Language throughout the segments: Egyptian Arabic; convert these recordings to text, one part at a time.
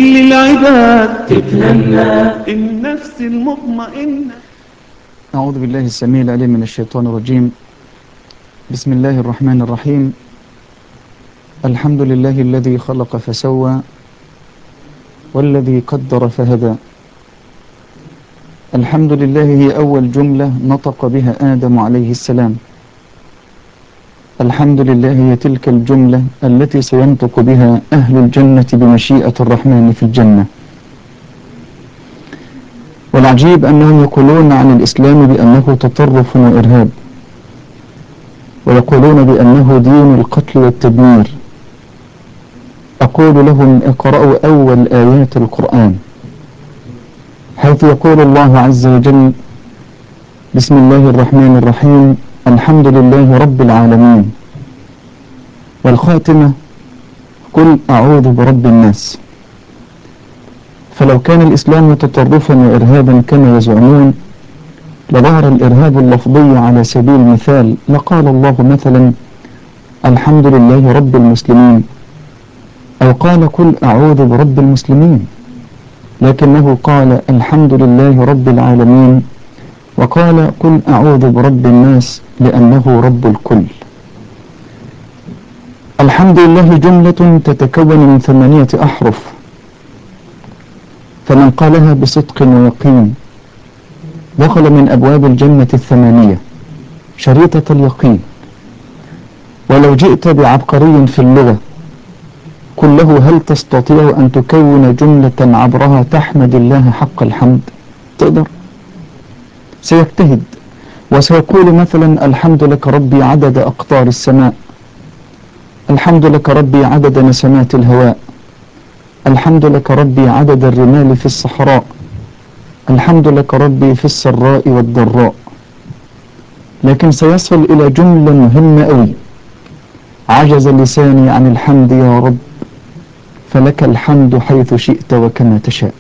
لكل العباد تتهنى النفس المطمئنة أعوذ بالله السميع العليم من الشيطان الرجيم بسم الله الرحمن الرحيم الحمد لله الذي خلق فسوى والذي قدر فهدى الحمد لله هي أول جملة نطق بها آدم عليه السلام الحمد لله هي تلك الجملة التي سينطق بها أهل الجنة بمشيئة الرحمن في الجنة والعجيب أنهم يقولون عن الإسلام بأنه تطرف وإرهاب ويقولون بأنه دين القتل والتدمير أقول لهم اقرأوا أول آيات القرآن حيث يقول الله عز وجل بسم الله الرحمن الرحيم الحمد لله رب العالمين والخاتمة قل أعوذ برب الناس فلو كان الإسلام تطرفا وإرهابا كما يزعمون لظهر الإرهاب اللفظي على سبيل المثال لقال الله مثلا الحمد لله رب المسلمين أو قال قل أعوذ برب المسلمين لكنه قال الحمد لله رب العالمين وقال قل أعوذ برب الناس لأنه رب الكل الحمد لله جملة تتكون من ثمانية أحرف فمن قالها بصدق ويقين دخل من أبواب الجنة الثمانية شريطة اليقين ولو جئت بعبقري في اللغة قل له هل تستطيع أن تكون جملة عبرها تحمد الله حق الحمد تقدر سيجتهد وسيقول مثلا الحمد لك ربي عدد أقطار السماء الحمد لك ربي عدد نسمات الهواء الحمد لك ربي عدد الرمال في الصحراء الحمد لك ربي في السراء والضراء لكن سيصل إلى جملة مهمة أوي عجز لساني عن الحمد يا رب فلك الحمد حيث شئت وكما تشاء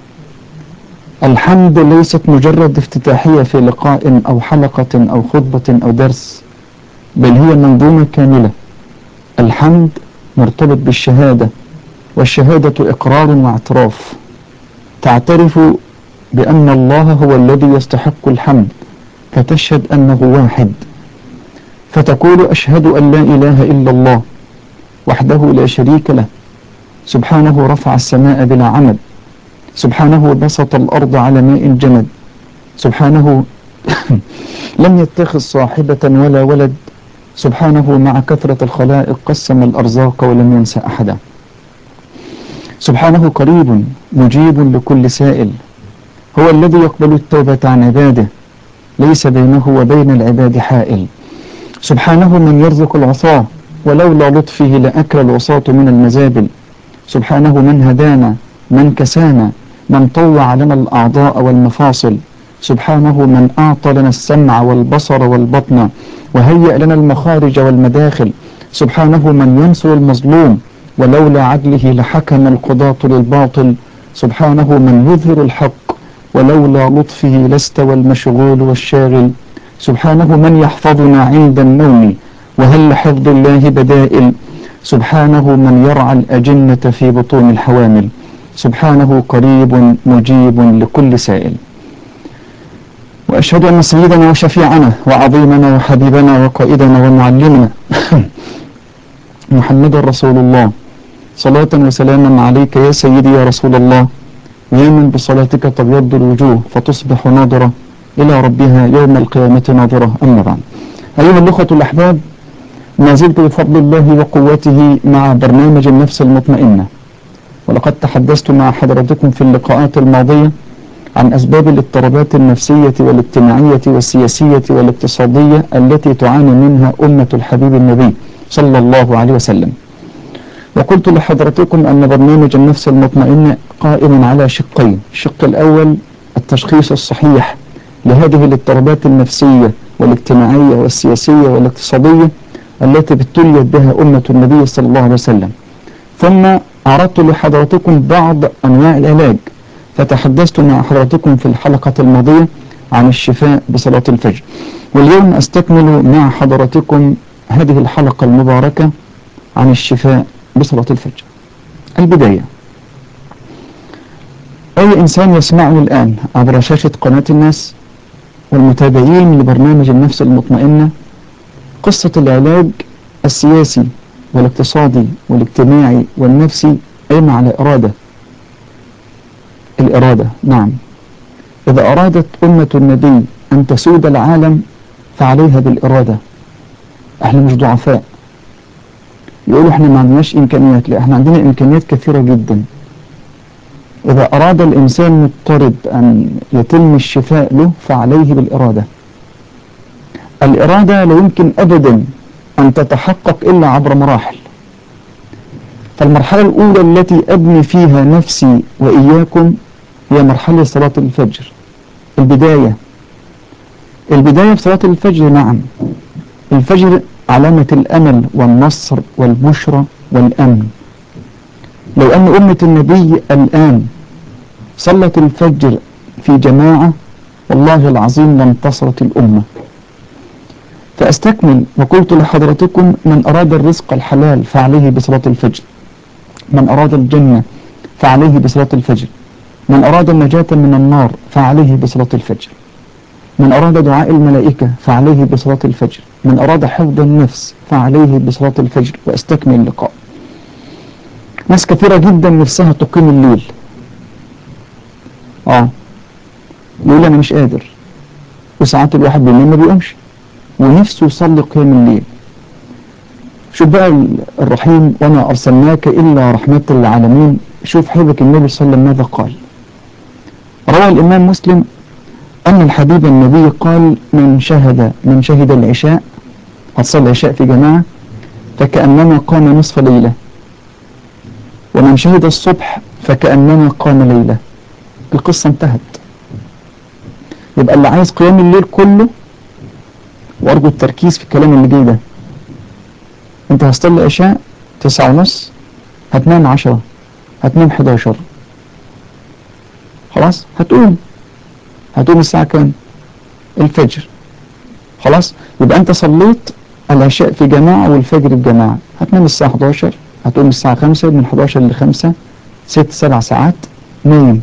الحمد ليست مجرد افتتاحية في لقاء أو حلقة أو خطبة أو درس بل هي منظومة كاملة الحمد مرتبط بالشهادة والشهادة إقرار واعتراف تعترف بأن الله هو الذي يستحق الحمد فتشهد أنه واحد فتقول أشهد أن لا إله إلا الله وحده لا شريك له سبحانه رفع السماء بلا عمد سبحانه بسط الأرض على ماء جمد سبحانه لم يتخذ صاحبة ولا ولد سبحانه مع كثرة الخلائق قسم الأرزاق ولم ينسى أحدا سبحانه قريب مجيب لكل سائل هو الذي يقبل التوبة عن عباده ليس بينه وبين العباد حائل سبحانه من يرزق العصاة ولولا لطفه لأكل العصاة من المزابل سبحانه من هدانا من كسانا من طوع لنا الأعضاء والمفاصل سبحانه من أعطى لنا السمع والبصر والبطن وهيأ لنا المخارج والمداخل سبحانه من ينصر المظلوم ولولا عدله لحكم القضاة للباطل سبحانه من يظهر الحق ولولا لطفه لاستوى المشغول والشاغل سبحانه من يحفظنا عند النوم وهل حفظ الله بدائل سبحانه من يرعى الأجنة في بطون الحوامل سبحانه قريب مجيب لكل سائل وأشهد أن سيدنا وشفيعنا وعظيمنا وحبيبنا وقائدنا ومعلمنا محمد رسول الله صلاة وسلاما عليك يا سيدي يا رسول الله يا من بصلاتك تبيض الوجوه فتصبح ناظرة إلى ربها يوم القيامة ناظرة أما بعد أيها الأخوة الأحباب ما زلت بفضل الله وقوته مع برنامج النفس المطمئنة ولقد تحدثت مع حضراتكم في اللقاءات الماضية عن أسباب الاضطرابات النفسية والاجتماعية والسياسية والاقتصادية التي تعاني منها أمة الحبيب النبي صلى الله عليه وسلم وقلت لحضرتكم أن برنامج النفس المطمئنة قائم على شقين الشق الأول التشخيص الصحيح لهذه الاضطرابات النفسية والاجتماعية والسياسية والاقتصادية التي ابتليت بها أمة النبي صلى الله عليه وسلم ثم عرضت لحضرتكم بعض أنواع العلاج فتحدثت مع حضرتكم في الحلقة الماضية عن الشفاء بصلاة الفجر واليوم أستكمل مع حضرتكم هذه الحلقة المباركة عن الشفاء بصلاة الفجر البداية أي إنسان يسمعني الآن عبر شاشة قناة الناس والمتابعين لبرنامج النفس المطمئنة قصة العلاج السياسي والاقتصادي والاجتماعي والنفسي قايمة على إرادة الإرادة نعم إذا أرادت أمة النبي أن تسود العالم فعليها بالإرادة احنا مش ضعفاء يقولوا احنا ما عندناش إمكانيات لا احنا عندنا إمكانيات كثيرة جدا إذا أراد الإنسان مضطرب أن يتم الشفاء له فعليه بالإرادة الإرادة لا يمكن أبدا أن تتحقق إلا عبر مراحل فالمرحلة الأولى التي أبني فيها نفسي وإياكم هي مرحلة صلاة الفجر البداية البداية في صلاة الفجر نعم الفجر علامة الأمل والنصر والبشرى والأمن لو أن أمة النبي الآن صلت الفجر في جماعة والله العظيم لانتصرت الأمة فأستكمل وقلت لحضرتكم من أراد الرزق الحلال فعليه بصلاة الفجر من أراد الجنة فعليه بصلاة الفجر من أراد النجاة من النار فعليه بصلاة الفجر من أراد دعاء الملائكة فعليه بصلاة الفجر من أراد حفظ النفس فعليه بصلاة الفجر وأستكمل اللقاء ناس كثيرة جدا نفسها تقيم الليل اه يقول أنا مش قادر وساعات الواحد بالليل ما بيقومش ونفسه يصلي قيام الليل شوف بقى الرحيم وما أرسلناك إلا رحمة للعالمين شوف حبك النبي صلى الله عليه وسلم ماذا قال روى الإمام مسلم أن الحبيب النبي قال من شهد من شهد العشاء قد صلى العشاء في جماعة فكأنما قام نصف ليلة ومن شهد الصبح فكأنما قام ليلة القصة انتهت يبقى اللي عايز قيام الليل كله وأرجو التركيز في الكلام اللي جاي ده انت هتصلي عشاء تسعة ونص هتنام عشرة هتنام حداشر خلاص هتقوم هتقوم الساعة كام الفجر خلاص يبقى انت صليت العشاء في جماعة والفجر في جماعة هتنام الساعة 11 هتقوم الساعة 5 من 11 ل 5 ست سبع ساعات نايم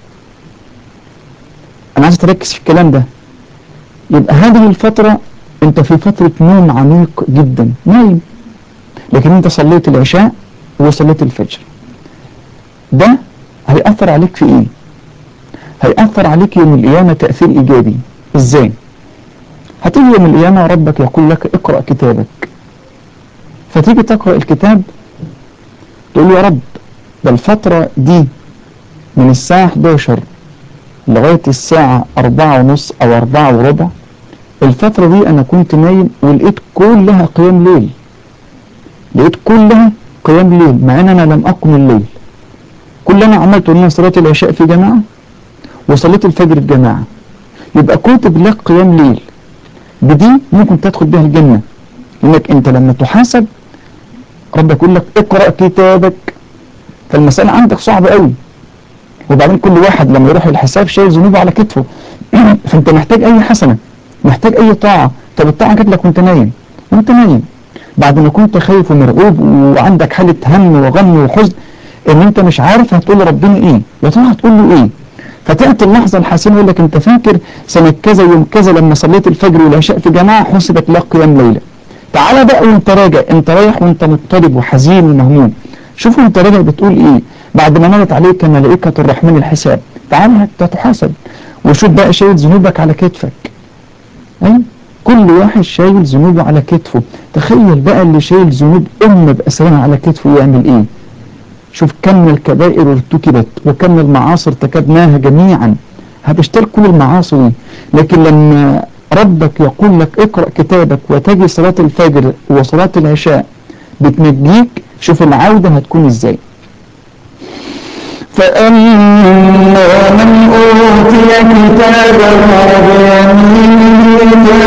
انا عايز تركز في الكلام ده يبقى هذه الفترة انت في فترة نوم عميق جدا نايم لكن انت صليت العشاء وصليت الفجر ده هيأثر عليك في ايه هيأثر عليك يوم القيامة تأثير إيجابي إزاي؟ هتيجي يوم القيامة ربك يقول لك اقرأ كتابك فتيجي تقرأ الكتاب تقول له يا رب ده الفترة دي من الساعة 11 لغاية الساعة أربعة ونص أو أربعة وربع الفترة دي أنا كنت نايم ولقيت كلها قيام ليل لقيت كلها قيام ليل مع أن أنا لم أقم الليل كل اللي أنا عملته أن أنا صليت العشاء في جماعة وصليت الفجر في جماعة يبقى كتب لك قيام ليل بدي ممكن تدخل بها الجنة لأنك أنت لما تحاسب ربك يقول لك اقرأ كتابك فالمسألة عندك صعبة قوي وبعدين كل واحد لما يروح الحساب شايل ذنوبه على كتفه فانت محتاج اي حسنة محتاج اي طاعة طب الطاعة جات لك وانت نايم وانت نايم بعد ما كنت خايف ومرعوب وعندك حالة هم وغم وحزن ان انت مش عارف هتقول لربنا ايه يا ترى هتقول له ايه فتأتي اللحظة الحاسمة يقول لك انت فاكر سنة كذا يوم كذا لما صليت الفجر والعشاء في جماعة حسبت لك قيام ليلة تعالى بقى وانت راجع انت رايح وانت مضطرب وحزين ومهموم شوف انت راجع بتقول ايه بعد ما نزلت عليك ملائكة الرحمن الحساب تعال انت تحاسب وشوف بقى شايل ذنوبك على كتفك ايوه كل واحد شايل ذنوبه على كتفه تخيل بقى اللي شايل ذنوب أمة بأسرها على كتفه يعمل ايه شوف كم الكبائر ارتكبت وكم المعاصي ارتكبناها جميعا هتشترك كل المعاصي دي لكن لما ربك يقول لك اقرأ كتابك وتجي صلاة الفجر وصلاة العشاء بتنجيك شوف العودة هتكون ازاي فأما من أوتي كتابه بيمينه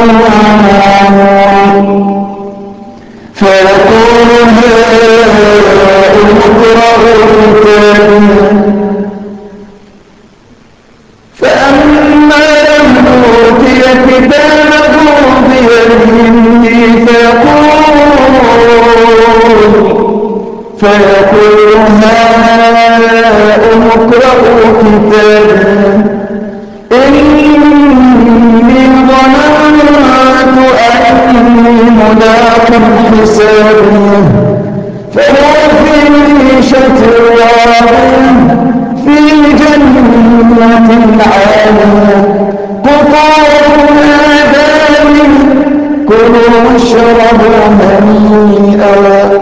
فيقول هاؤم اقرءوا كتابيه فأما من أوتي كتابه بيمينه فيقول فيقول هاؤم اقرءوا كتابي إني ظننت أني ملاق حسابي فهو في عيشة راضية في جنة عالية قطوفها دانية كلوا واشربوا هنيئا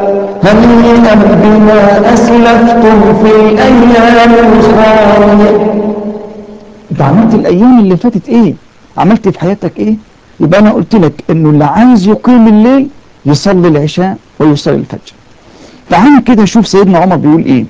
هنيئا بما أسلفتم في الأيام الخالية انت عملت الايام اللي فاتت ايه عملت في حياتك ايه يبقى انا قلت لك انه اللي عايز يقيم الليل يصلي العشاء ويصلي الفجر تعال كده شوف سيدنا عمر بيقول ايه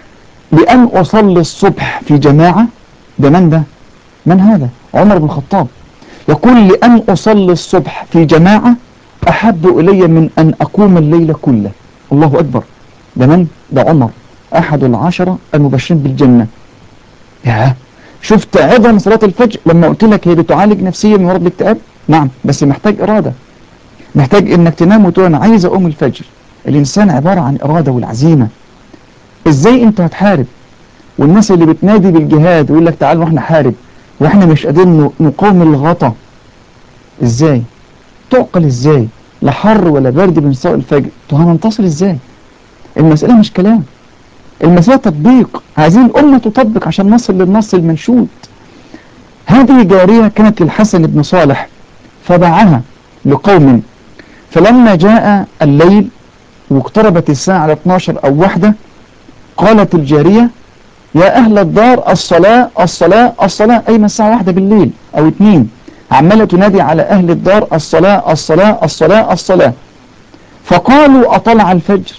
لان اصلي الصبح في جماعة ده من ده من هذا عمر بن الخطاب يقول لان اصلي الصبح في جماعة احب الي من ان اقوم الليل كله الله اكبر ده من ده عمر احد العشرة المبشرين بالجنة ياه شفت عظم صلاة الفجر لما قلت لك هي بتعالج نفسيا من مرض الاكتئاب نعم بس محتاج إرادة محتاج انك تنام وتقول انا عايز اقوم الفجر الانسان عبارة عن إرادة والعزيمة ازاي انت هتحارب والناس اللي بتنادي بالجهاد ويقول لك تعالوا احنا حارب واحنا مش قادرين نقاوم الغطا ازاي تعقل ازاي لا حر ولا برد بنساء الفجر تو هننتصر ازاي المسألة مش كلام المسألة تطبيق عايزين الأمة تطبق عشان نصل للنص المنشود هذه جارية كانت للحسن بن صالح فباعها لقوم فلما جاء الليل واقتربت الساعة على 12 أو واحدة قالت الجارية يا أهل الدار الصلاة الصلاة الصلاة أي من الساعة واحدة بالليل أو اتنين عمالة تنادي على أهل الدار الصلاة الصلاة الصلاة الصلاة فقالوا أطلع الفجر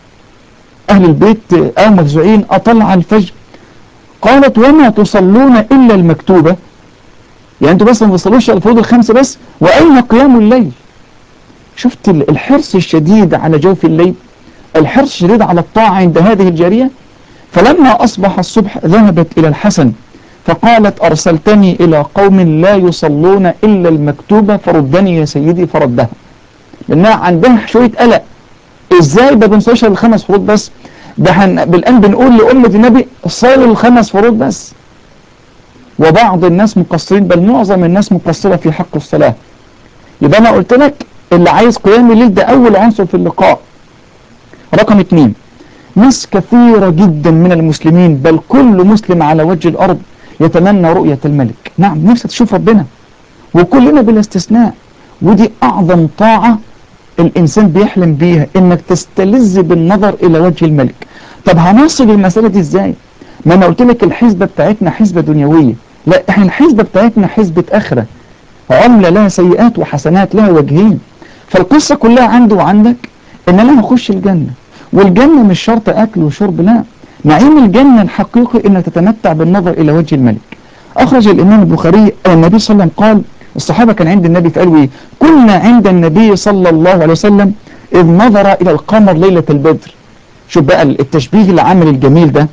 أهل البيت أو مفزوعين أطلع الفجر قالت وما تصلون إلا المكتوبة يعني أنتوا بس ما تصلوش الفروض الخمسة بس وأين قيام الليل شفت الحرص الشديد على جوف الليل الحرص الشديد على الطاعة عند هذه الجارية فلما أصبح الصبح ذهبت إلى الحسن فقالت أرسلتني إلى قوم لا يصلون إلا المكتوبة فردني يا سيدي فردها لأنها عندها شوية قلق إزاي ما بنصليش الخمس فروض بس ده هن بالآن بنقول لأمة النبي صلوا الخمس فروض بس وبعض الناس مقصرين بل معظم الناس مقصرة في حق الصلاة يبقى أنا قلت لك اللي عايز قيام الليل ده أول عنصر في اللقاء رقم اتنين ناس كثيرة جدا من المسلمين بل كل مسلم على وجه الأرض يتمنى رؤية الملك نعم نفسه تشوف ربنا وكلنا بلا استثناء ودي أعظم طاعة الإنسان بيحلم بيها إنك تستلذ بالنظر إلى وجه الملك طب هنصل المسألة دي إزاي ما أنا قلت لك الحسبة بتاعتنا حسبة دنيوية لا إحنا الحسبة بتاعتنا حسبة آخرة عملة لها سيئات وحسنات لها وجهين فالقصة كلها عنده وعندك إن أنا هخش الجنة والجنة مش شرط أكل وشرب لا نعيم الجنة الحقيقي إنك تتمتع بالنظر إلى وجه الملك أخرج الإمام البخاري النبي صلى الله عليه وسلم قال الصحابة كان عند النبي فقالوا إيه كنا عند النبي صلى الله عليه وسلم إذ نظر إلى القمر ليلة البدر شوف بقى التشبيه العمل الجميل ده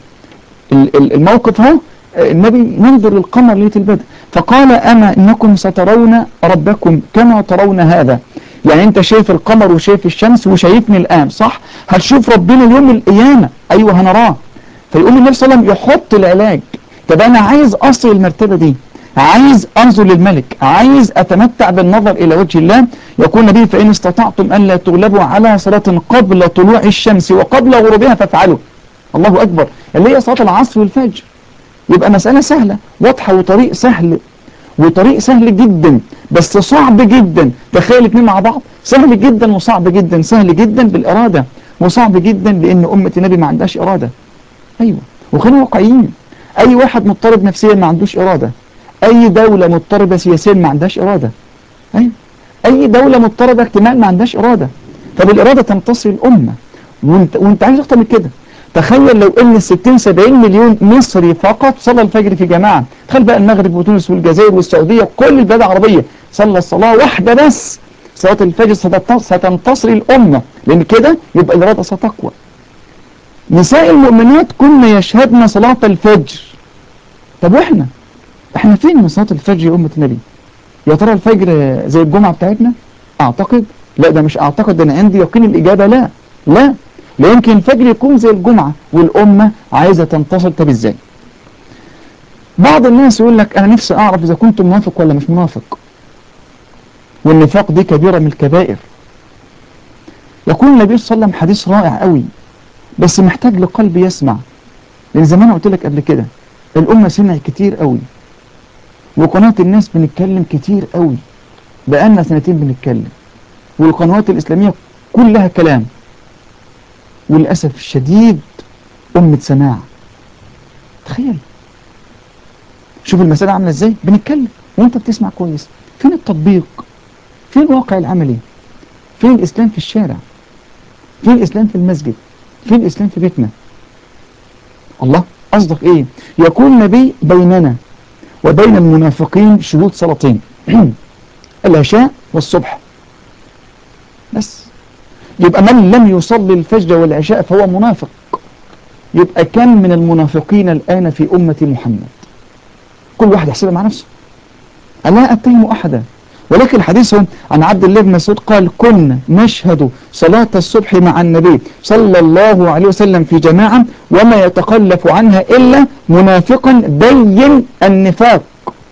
الموقف اهو النبي ينظر للقمر ليلة البدر فقال أما إنكم سترون ربكم كما ترون هذا يعني أنت شايف القمر وشايف الشمس وشايفني الآن صح هتشوف ربنا اليوم القيامة أيوة هنراه فيقول النبي صلى الله عليه وسلم يحط العلاج طب أنا عايز أصل المرتبة دي عايز أنظر للملك عايز أتمتع بالنظر إلى وجه الله يقول النبي فإن استطعتم أن لا تغلبوا على صلاة قبل طلوع الشمس وقبل غروبها فافعلوا الله أكبر اللي هي صلاة العصر والفجر يبقى مسألة سهلة واضحة وطريق سهل وطريق سهل جدا بس صعب جدا تخيل الاثنين مع بعض سهل جدا وصعب جدا سهل جدا بالإرادة وصعب جدا لأن أمة النبي ما عندهاش إرادة أيوة وخلينا واقعيين أي واحد مضطرب نفسيا ما عندوش إرادة أي دولة مضطربة سياسيا ما عندهاش إرادة أيوة أي دولة مضطربة اجتماعيا ما عندهاش إرادة فبالإرادة تنتصر الأمة وانت, وانت عايز أكتر من كده تخيل لو ان 60 70 مليون مصري فقط صلى الفجر في جماعة تخيل بقى المغرب وتونس والجزائر والسعودية كل البلاد العربية صلى الصلاة واحدة بس صلاة الفجر ستنتصر الأمة لأن كده يبقى الإرادة ستقوى نساء المؤمنات كنا يشهدن صلاة الفجر طب واحنا احنا فين من صلاة الفجر يا أمة النبي يا ترى الفجر زي الجمعة بتاعتنا اعتقد لا ده مش اعتقد ده انا عندي يقين الإجابة لا لا لا يمكن الفجر يكون زي الجمعة والأمة عايزة تنتصر طب ازاي بعض الناس يقول لك أنا نفسي أعرف إذا كنت منافق ولا مش منافق والنفاق دي كبيرة من الكبائر يقول النبي صلى الله عليه وسلم حديث رائع قوي بس محتاج لقلب يسمع لأن زي ما أنا قلت لك قبل كده الأمة سمعت كتير قوي وقناة الناس بنتكلم كتير قوي بقالنا سنتين بنتكلم والقنوات الإسلامية كلها كلام وللأسف الشديد أمة سماع تخيل شوف المسألة عاملة ازاي بنتكلم وانت بتسمع كويس فين التطبيق فين الواقع العملي فين الإسلام في الشارع فين الإسلام في المسجد فين الإسلام في بيتنا الله قصدك ايه يكون نبي بيننا وبين المنافقين شروط صلاتين العشاء والصبح بس يبقى من لم يصلي الفجر والعشاء فهو منافق يبقى كم من المنافقين الآن في أمة محمد كل واحد يحسبها مع نفسه لا أتهم أحدا ولكن الحديث عن عبد الله بن مسعود قال كنا نشهد صلاة الصبح مع النبي صلى الله عليه وسلم في جماعة وما يتخلف عنها إلا منافقا بين النفاق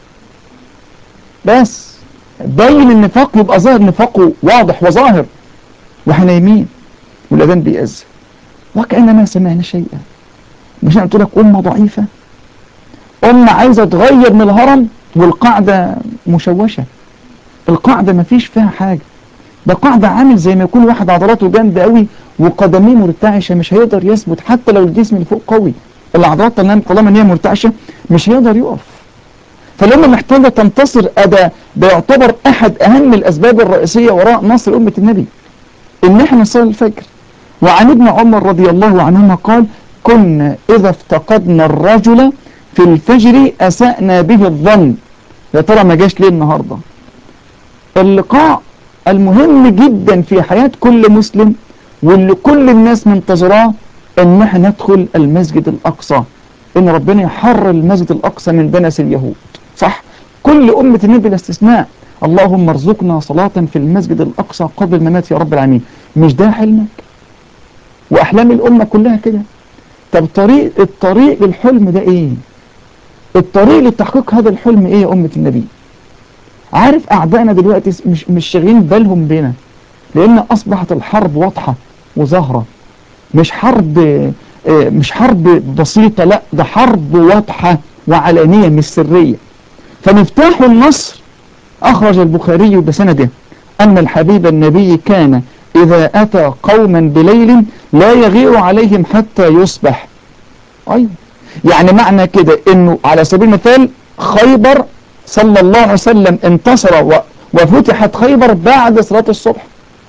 بس بين النفاق يبقى ظاهر نفاقه واضح وظاهر واحنا نايمين والأذان بيأذن وكأننا ما سمعنا شيئا مش أنا قلت لك أمة ضعيفة أمة عايزة تغير من الهرم والقاعدة مشوشة القاعدة ما فيش فيها حاجة ده قاعدة عامل زي ما يكون واحد عضلاته جامدة قوي وقدميه مرتعشة مش هيقدر يثبت حتى لو الجسم اللي فوق قوي العضلات طالما ان هي مرتعشة مش هيقدر يقف فالأمة محتاجة تنتصر أدا ده يعتبر أحد أهم الأسباب الرئيسية وراء نصر أمة النبي إن احنا نصلي الفجر وعن ابن عمر رضي الله عنهما قال كنا إذا افتقدنا الرجل في الفجر أسأنا به الظن يا ترى ما جاش ليه النهاردة اللقاء المهم جدا في حياة كل مسلم واللي كل الناس منتظراه ان احنا ندخل المسجد الاقصى ان ربنا يحرر المسجد الاقصى من دنس اليهود صح كل امة النبي لا استثناء اللهم ارزقنا صلاة في المسجد الاقصى قبل الممات يا رب العالمين مش ده حلمك واحلام الامة كلها كده طب طريق الطريق للحلم ده ايه الطريق لتحقيق هذا الحلم ايه يا امة النبي عارف اعدائنا دلوقتي مش مش شاغلين بالهم بينا لان اصبحت الحرب واضحة وظاهرة مش حرب مش حرب بسيطة لا ده حرب واضحة وعلانية مش سرية فمفتاح النصر اخرج البخاري بسنده ان الحبيب النبي كان اذا اتى قوما بليل لا يغير عليهم حتى يصبح ايوه يعني معنى كده انه على سبيل المثال خيبر صلى الله عليه وسلم انتصر و... وفتحت خيبر بعد صلاة الصبح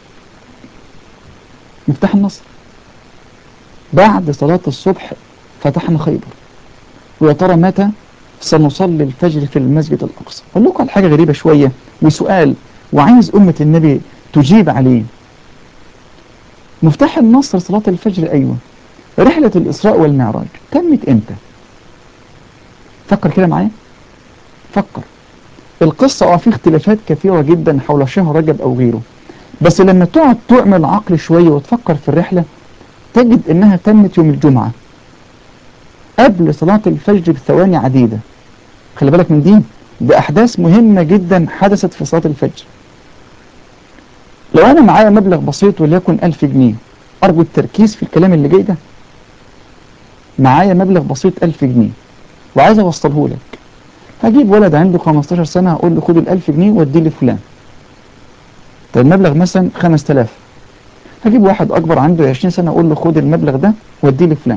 مفتاح النصر بعد صلاة الصبح فتحنا خيبر ويا ترى متى سنصلي الفجر في المسجد الأقصى أقول لكم على حاجة غريبة شوية وسؤال وعايز أمة النبي تجيب عليه مفتاح النصر صلاة الفجر أيوة رحلة الإسراء والمعراج تمت إمتى فكر كده معايا فكر القصة اه في اختلافات كثيرة جدا حول شهر رجب أو غيره بس لما تقعد تعمل عقل شوية وتفكر في الرحلة تجد انها تمت يوم الجمعة قبل صلاة الفجر بثواني عديدة خلي بالك من دي ده أحداث مهمة جدا حدثت في صلاة الفجر لو أنا معايا مبلغ بسيط وليكن ألف جنيه أرجو التركيز في الكلام اللي جاي ده معايا مبلغ بسيط ألف جنيه وعايز أوصله لك هجيب ولد عنده 15 سنة أقول له خد الألف جنيه واديه لفلان طيب المبلغ مثلا 5000 هجيب واحد أكبر عنده 20 سنة أقول له خد المبلغ ده واديه لفلان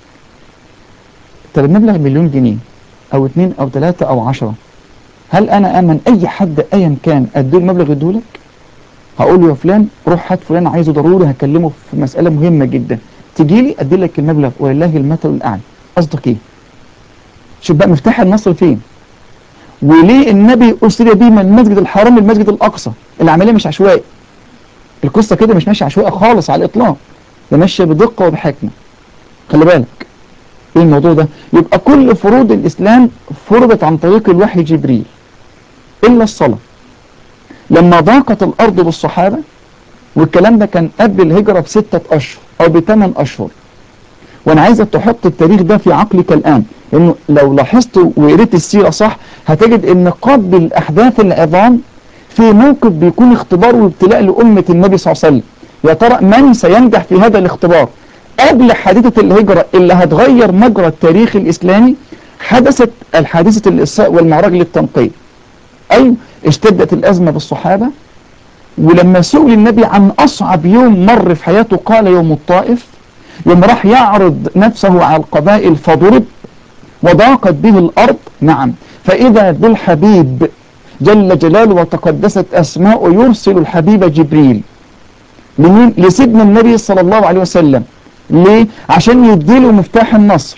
طب المبلغ مليون جنيه أو اتنين أو تلاتة أو عشرة هل أنا آمن أي حد أيا كان أديه المبلغ يديهولك هقول له يا فلان روح هات فلان عايزه ضروري هكلمه في مسألة مهمة جدا تجي لي أدي لك المبلغ ولله المثل الأعلى قصدك إيه شوف بقى مفتاح النصر فين وليه النبي أسري بيه من المسجد الحرام للمسجد الأقصى العملية مش عشوائي القصة كده مش ماشية عشوائي خالص على الإطلاق ده ماشية بدقة وبحكمة خلي بالك ايه الموضوع ده يبقى كل فروض الإسلام فرضت عن طريق الوحي جبريل إلا الصلاة لما ضاقت الأرض بالصحابة والكلام ده كان قبل الهجرة بستة أشهر أو بثمان أشهر وأنا عايزك تحط التاريخ ده في عقلك الآن إنه لو لاحظت وقريت السيرة صح هتجد إن قبل الأحداث العظام في موقف بيكون اختبار وابتلاء لأمة النبي صلى الله عليه وسلم يا ترى من سينجح في هذا الاختبار قبل حادثة الهجرة اللي هتغير مجرى التاريخ الإسلامي حدثت الحادثة الإسراء والمعراج للتنقية أي اشتدت الأزمة بالصحابة ولما سئل النبي عن أصعب يوم مر في حياته قال يوم الطائف يوم راح يعرض نفسه على القبائل فضرب وضاقت به الأرض نعم فإذا بالحبيب جل جلاله وتقدست أسماء يرسل الحبيب جبريل لمين؟ لسيدنا النبي صلى الله عليه وسلم ليه؟ عشان يديله مفتاح النصر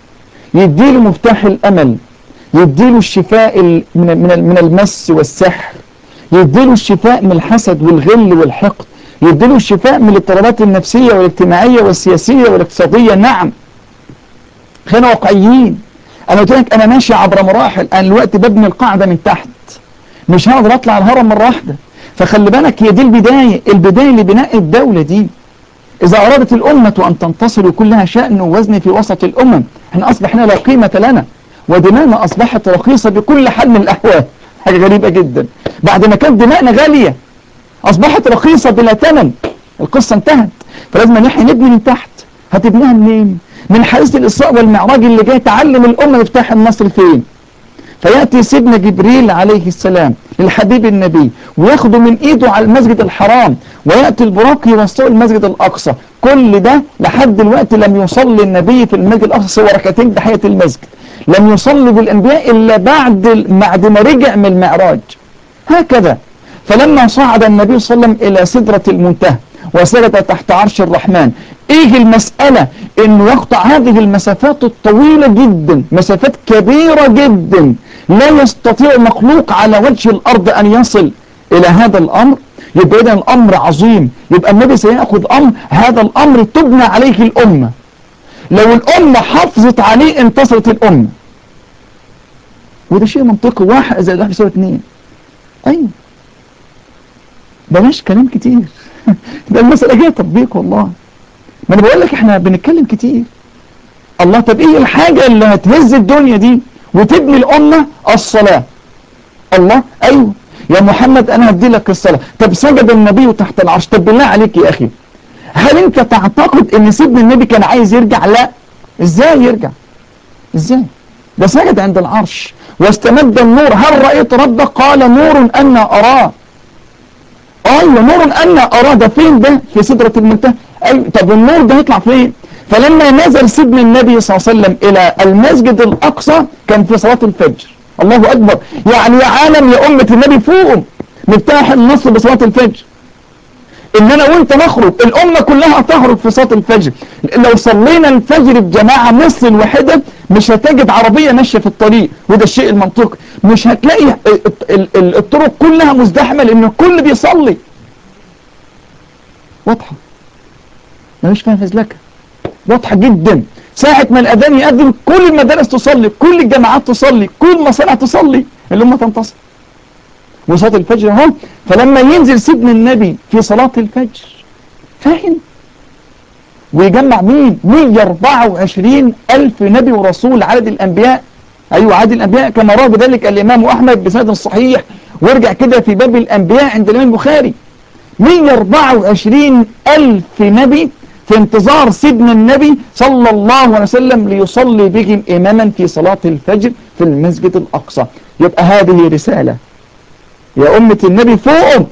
يديله مفتاح الأمل يديله الشفاء من من من المس والسحر يديله الشفاء من الحسد والغل والحقد يديله الشفاء من الاضطرابات النفسية والاجتماعية والسياسية والاقتصادية نعم خلينا واقعيين انا قلت لك انا ماشي عبر مراحل انا دلوقتي ببني القاعدة من تحت مش هقدر اطلع الهرم مرة واحدة فخلي بالك هي دي البداية البداية لبناء الدولة دي إذا أرادت الأمة أن تنتصر ويكون لها شأن ووزن في وسط الأمم احنا أصبحنا لا قيمة لنا ودماءنا أصبحت رخيصة بكل حال من الأحوال حاجة غريبة جدا بعد ما كانت دماءنا غالية أصبحت رخيصة بلا ثمن القصة انتهت فلازم نحن نبني من تحت هتبنيها منين من حديث الإسراء والمعراج اللي جاي تعلم الأمة مفتاح النصر فين فيأتي سيدنا جبريل عليه السلام للحبيب النبي وياخده من ايده على المسجد الحرام ويأتي البراق يوصله المسجد الأقصى كل ده لحد دلوقتي لم يصلي النبي في المسجد الأقصى سوى ركعتين تحية المسجد لم يصلي بالأنبياء إلا بعد بعد ما رجع من المعراج هكذا فلما صعد النبي صلى الله عليه وسلم إلى سدرة المنتهى وسجد تحت عرش الرحمن ايه المسألة انه يقطع هذه المسافات الطويلة جدا مسافات كبيرة جدا لا يستطيع مخلوق على وجه الارض ان يصل الى هذا الامر يبقى اذا الامر عظيم يبقى النبي سيأخذ امر هذا الامر تبنى عليه الامة لو الامة حافظت عليه انتصرت الامة وده شيء منطقي واحد زائد واحد يساوي اتنين ايوه بلاش كلام كتير ده المسألة جاية تطبيق والله ما انا بقول لك احنا بنتكلم كتير الله طب ايه الحاجة اللي هتهز الدنيا دي وتبني الأمة الصلاة الله ايوه يا محمد انا هدي لك الصلاة طب سجد النبي تحت العرش طب بالله عليك يا اخي هل انت تعتقد ان سيدنا النبي كان عايز يرجع لا ازاي يرجع ازاي ده سجد عند العرش واستمد النور هل رأيت ربك قال نور أنا أراه ايوه نور أنا أراه ده فين ده في سدرة المنتهى أيوة طب النور ده هيطلع فين فلما نزل سيدنا النبي صلى الله عليه وسلم إلى المسجد الأقصى كان في صلاة الفجر الله أكبر يعني يا عالم يا أمة النبي فوقهم مفتاح النصر بصلاة الفجر إن أنا وإنت نخرج الأمة كلها تخرج في صلاة الفجر لو صلينا الفجر بجماعة مصر الواحدة مش هتجد عربية ماشية في الطريق وده الشيء المنطقي مش هتلاقي الطرق كلها مزدحمة لأن الكل بيصلي واضحة مش فاهم فزلكة واضحة جدا ساعة ما الأذان يأذن كل المدارس تصلي كل الجامعات تصلي كل المصانع تصلي الأمة تنتصر وصلاة الفجر اهو فلما ينزل سيدنا النبي في صلاة الفجر فاهم ويجمع مين 124 ألف نبي ورسول عدد الأنبياء أيوة عدد الأنبياء كما روى بذلك الإمام أحمد بسند صحيح وارجع كده في باب الأنبياء عند الإمام البخاري 124 ألف نبي في انتظار سيدنا النبي صلى الله عليه وسلم ليصلي بهم إماما في صلاة الفجر في المسجد الأقصى يبقى هذه رسالة يا أمة النبي فوقهم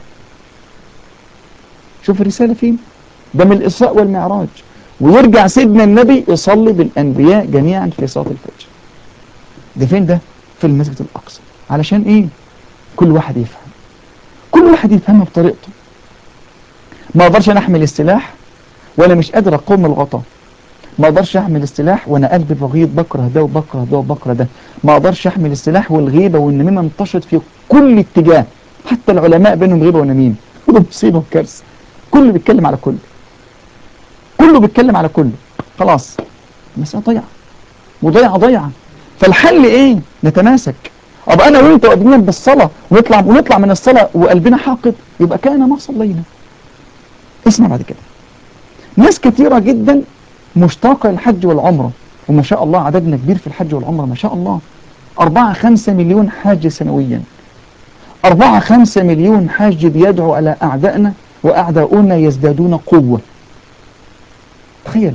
شوف الرسالة فين ده من الإسراء والمعراج ويرجع سيدنا النبي يصلي بالأنبياء جميعا في صلاة الفجر ده فين ده في المسجد الأقصى علشان إيه كل واحد يفهم كل واحد يفهمها بطريقته ما اقدرش انا احمل السلاح وانا مش قادر اقوم الغطاء ما اقدرش احمل السلاح وانا قلبي بغيض بكره ده وبكره ده وبكره ده ما اقدرش احمل السلاح والغيبه والنميمه انتشرت في كل اتجاه حتى العلماء بينهم غيبه ونميمه وده مصيبه وكارثه كله بيتكلم على كله كله بيتكلم على كله خلاص المساله ضيعه وضيعه ضيعه فالحل ايه نتماسك ابقى انا وانت واقفين بالصلاه ونطلع ونطلع من الصلاه وقلبنا حاقد يبقى كان ما صلينا اسمع بعد كده ناس كتيرة جدا مشتاقة للحج والعمرة وما شاء الله عددنا كبير في الحج والعمرة ما شاء الله أربعة خمسة مليون حاج سنويا أربعة خمسة مليون حاج بيدعو على أعدائنا وأعداؤنا يزدادون قوة تخيل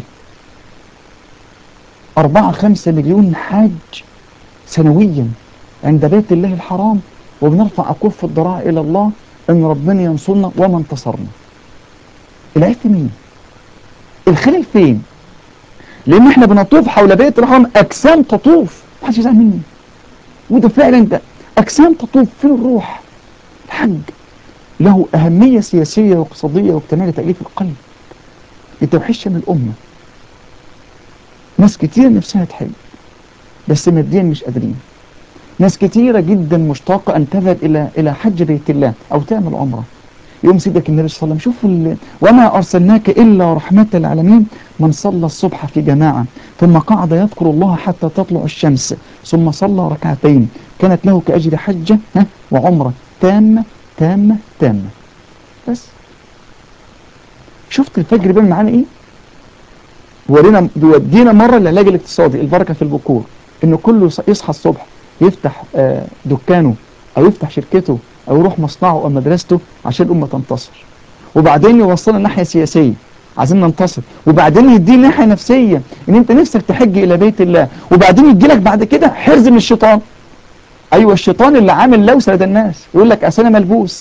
أربعة خمسة مليون حاج سنويا عند بيت الله الحرام وبنرفع أكف الضراع إلى الله أن ربنا ينصرنا وما انتصرنا العيب في مين الخلل فين لأن احنا بنطوف حول بيت الحرام أجسام تطوف محدش يزعل مني وده فعلا ده أجسام تطوف فين الروح الحج له أهمية سياسية واقتصادية واجتماعية لتأليف القلب لتوحيش من الأمة ناس كتير نفسها تحج بس ماديا مش قادرين ناس كتيرة جدا مشتاقة أن تذهب إلى إلى حج بيت الله أو تعمل عمرة يوم سيدك النبي صلى الله عليه وسلم شوف ال... وما أرسلناك إلا رحمة العالمين من صلى الصبح في جماعة ثم قعد يذكر الله حتى تطلع الشمس ثم صلى ركعتين كانت له كأجر حجة ها وعمرة تامة تامة تامة بس شفت الفجر بيعمل معانا ايه ورينا بيودينا مرة العلاج الاقتصادي البركة في البكور انه كله يصحى الصبح يفتح آه دكانه او يفتح شركته او يروح مصنعه او مدرسته عشان الامة تنتصر وبعدين يوصلنا ناحية سياسية عايزين ننتصر وبعدين يدينا ناحية نفسية ان انت نفسك تحج الى بيت الله وبعدين يديلك بعد كده حرز من الشيطان ايوه الشيطان اللي عامل لوسه لدى الناس يقول لك اصل انا ملبوس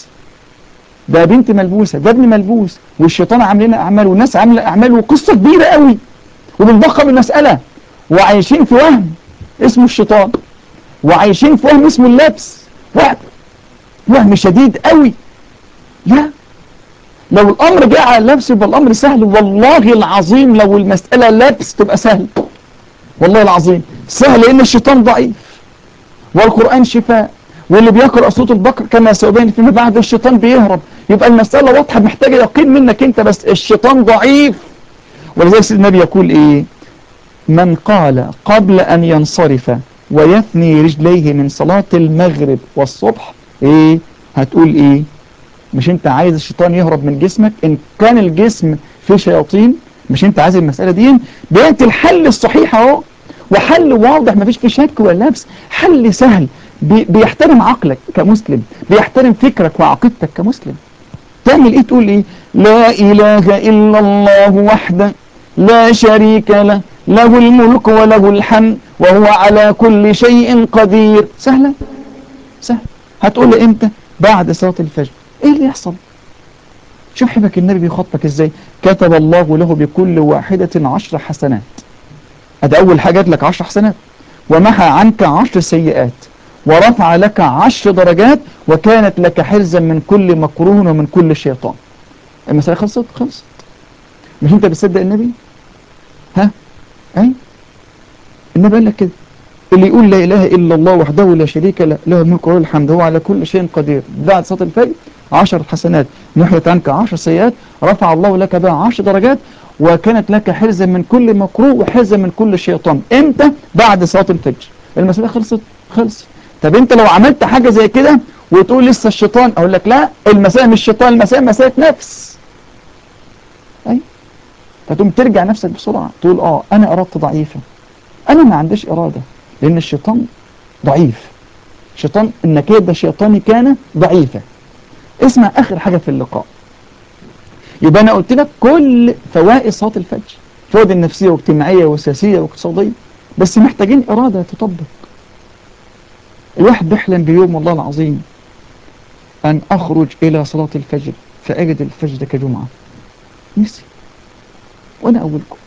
ده بنت ملبوسه ده ابن ملبوس والشيطان عامل لنا اعمال والناس عامله اعمال وقصه كبيره قوي وبنضخم المساله وعايشين في وهم اسمه الشيطان وعايشين في وهم اسمه اللبس وهم وهم شديد قوي لا لو الامر جاء على اللبس يبقى الامر سهل والله العظيم لو المساله لبس تبقى سهل والله العظيم سهل لان الشيطان ضعيف والقرآن شفاء واللي بيقرأ صوت البقر كما سيبين فيما بعد الشيطان بيهرب يبقى المسألة واضحة محتاجة يقين منك انت بس الشيطان ضعيف ولذلك سيد النبي يقول ايه من قال قبل ان ينصرف ويثني رجليه من صلاة المغرب والصبح ايه هتقول ايه مش انت عايز الشيطان يهرب من جسمك ان كان الجسم فيه شياطين مش انت عايز المسألة دي بقيت الحل الصحيح اهو وحل واضح مفيش فيه شك ولا لبس حل سهل بي بيحترم عقلك كمسلم بيحترم فكرك وعقيدتك كمسلم تعمل ايه تقول ايه لا اله الا الله وحده لا شريك له له الملك وله الحمد وهو على كل شيء قدير سهلة سهل هتقول لي امتى بعد صلاة الفجر ايه اللي يحصل شوف حبك النبي بيخطبك ازاي كتب الله له بكل واحدة عشر حسنات ادي اول حاجة لك عشر حسنات ومحى عنك عشر سيئات ورفع لك عشر درجات وكانت لك حرزا من كل مكروه ومن كل شيطان المسألة خلصت خلصت مش انت بتصدق النبي ها اي النبي قال لك كده اللي يقول لا اله الا الله وحده لا شريك له له الملك وله الحمد هو على كل شيء قدير بعد صلاه الفجر عشر حسنات محيت عنك عشر سيئات رفع الله لك بها عشر درجات وكانت لك حرزا من كل مكروه وحرزا من كل شيطان امتى بعد صلاه الفجر المسألة خلصت خلصت طب انت لو عملت حاجة زي كده وتقول لسه الشيطان اقول لك لا المسألة مش الشيطان المسألة مسألة نفس اي فتقوم ترجع نفسك بسرعة تقول اه انا ارادتي ضعيفة انا ما عنديش ارادة لان الشيطان ضعيف شيطان النكيد ده شيطاني كان ضعيفة اسمع اخر حاجة في اللقاء يبقى انا قلت لك كل فوائد صلاة الفجر فوائد النفسية واجتماعية وسياسية واقتصادية بس محتاجين ارادة تطبق الواحد بيحلم بيوم والله العظيم أن أخرج إلى صلاة الفجر فأجد الفجر كجمعة نسي وأنا أولكم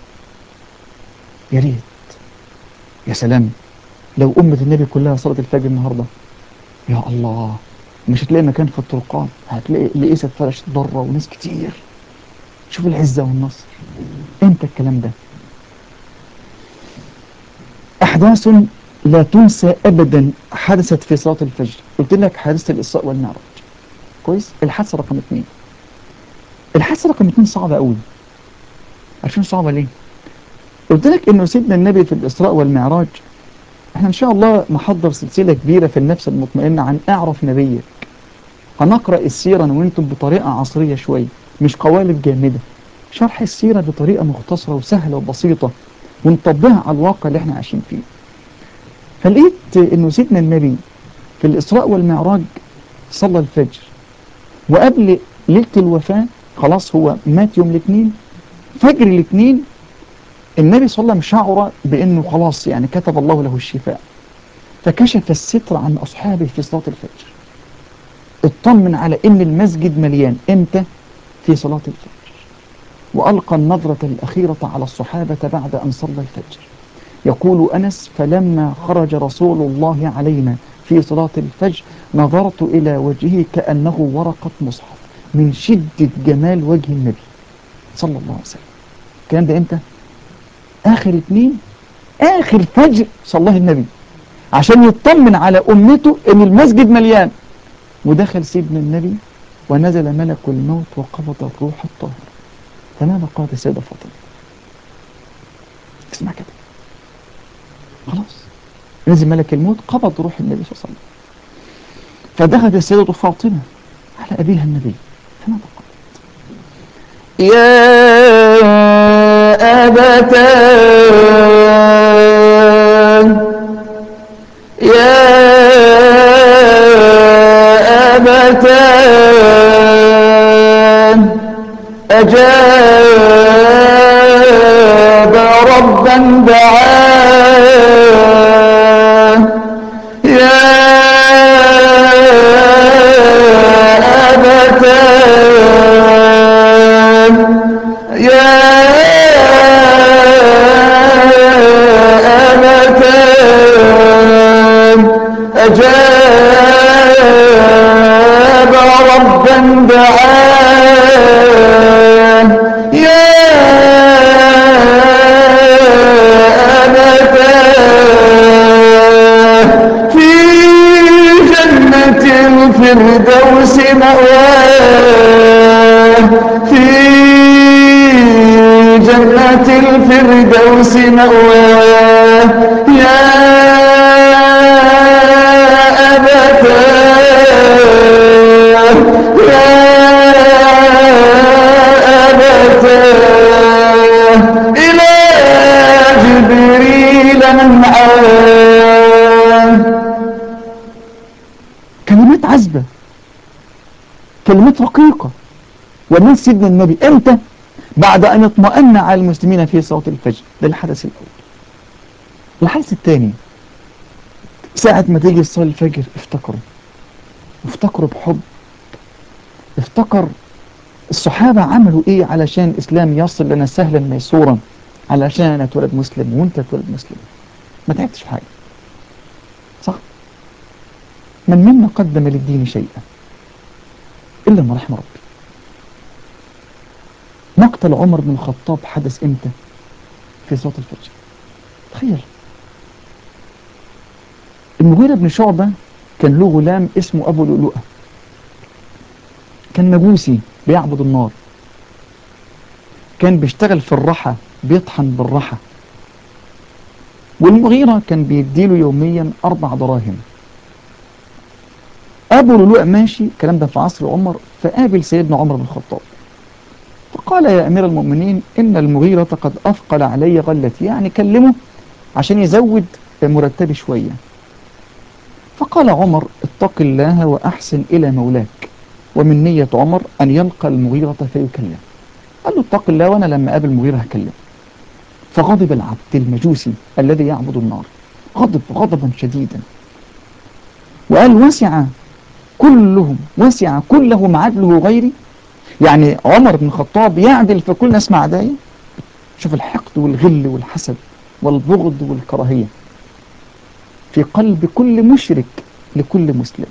يا ريت يا سلام لو أمة النبي كلها صلاة الفجر النهاردة يا الله مش هتلاقي مكان في الطرقات هتلاقي لقيسة فرشت ضرة وناس كتير شوف العزة والنصر امتى الكلام ده أحداث لا تنسى أبدا حدثت في صلاة الفجر قلت لك حادثة الإسراء والمعراج كويس الحادثة رقم اثنين الحادثة رقم اثنين صعبة قوي عارفين صعبة ليه قلت لك انه سيدنا النبي في الإسراء والمعراج احنا ان شاء الله محضر سلسلة كبيرة في النفس المطمئنة عن اعرف نبيك هنقرأ السيرة وانتم بطريقة عصرية شوية مش قوالب جامدة شرح السيرة بطريقة مختصرة وسهلة وبسيطة ونطبقها على الواقع اللي احنا عايشين فيه فلقيت انه سيدنا النبي في الإسراء والمعراج صلى الفجر وقبل ليلة الوفاة خلاص هو مات يوم الاثنين فجر الاثنين النبي صلى الله عليه وسلم شعر بأنه خلاص يعني كتب الله له الشفاء فكشف الستر عن أصحابه في صلاة الفجر اطمن على ان المسجد مليان امتى في صلاة الفجر وألقى النظرة الأخيرة على الصحابة بعد أن صلى الفجر يقول أنس فلما خرج رسول الله علينا في صلاة الفجر نظرت إلى وجهه كأنه ورقة مصحف من شدة جمال وجه النبي صلى الله عليه وسلم الكلام ده امتى؟ آخر اتنين آخر فجر صلاه النبي عشان يطمن على أمته إن المسجد مليان ودخل سيدنا النبي ونزل ملك الموت وقبض الروح الطاهر فماذا قالت السيدة فاطمة اسمع كده خلاص نزل ملك الموت قبض روح النبي صلى الله عليه وسلم فدخلت السيدة فاطمة على أبيها النبي فماذا قالت يا أبتاه يا أبتاه أجاب ربا دعاه يا أبتاه يا أبتاه أجاب ربا دعاه يا أبتاه في جنة الفردوس مأواه في جنة الفردوس مأواه يا أبتاه يا أبتاه إلى جبريل منعاه كلمات عذبة كلمات رقيقة ومن سيدنا النبي امتى بعد ان اطمأن على المسلمين في صلاة الفجر ده الحدث الاول الحدث الثاني ساعة ما تيجي صلاة الفجر افتكروا افتكروا بحب افتكر الصحابة عملوا ايه علشان الاسلام يصل لنا سهلا ميسورا علشان انا اتولد مسلم وانت اتولد مسلم ما تعبتش في حاجة صح من منا قدم للدين شيئا إلا ما رحم ربي مقتل عمر بن الخطاب حدث إمتى في صلاة الفجر تخيل المغيرة بن شعبة كان له غلام اسمه أبو لؤلؤة كان مجوسي بيعبد النار كان بيشتغل في الرحى بيطحن بالرحى والمغيرة كان بيديله يوميا أربع دراهم أبو لؤلؤ ماشي الكلام ده في عصر عمر فقابل سيدنا عمر بن الخطاب فقال يا أمير المؤمنين إن المغيرة قد أثقل علي غلتي يعني كلمه عشان يزود مرتبي شوية فقال عمر اتق الله وأحسن إلى مولاك ومن نية عمر أن يلقى المغيرة فيكلم قال له اتق الله وأنا لما أقابل المغيرة هكلم فغضب العبد المجوسي الذي يعبد النار غضب غضبا شديدا وقال وسع كلهم وسع كلهم عدله غيري يعني عمر بن الخطاب يعدل في كل الناس مع عدايا شوف الحقد والغل والحسد والبغض والكراهية في قلب كل مشرك لكل مسلم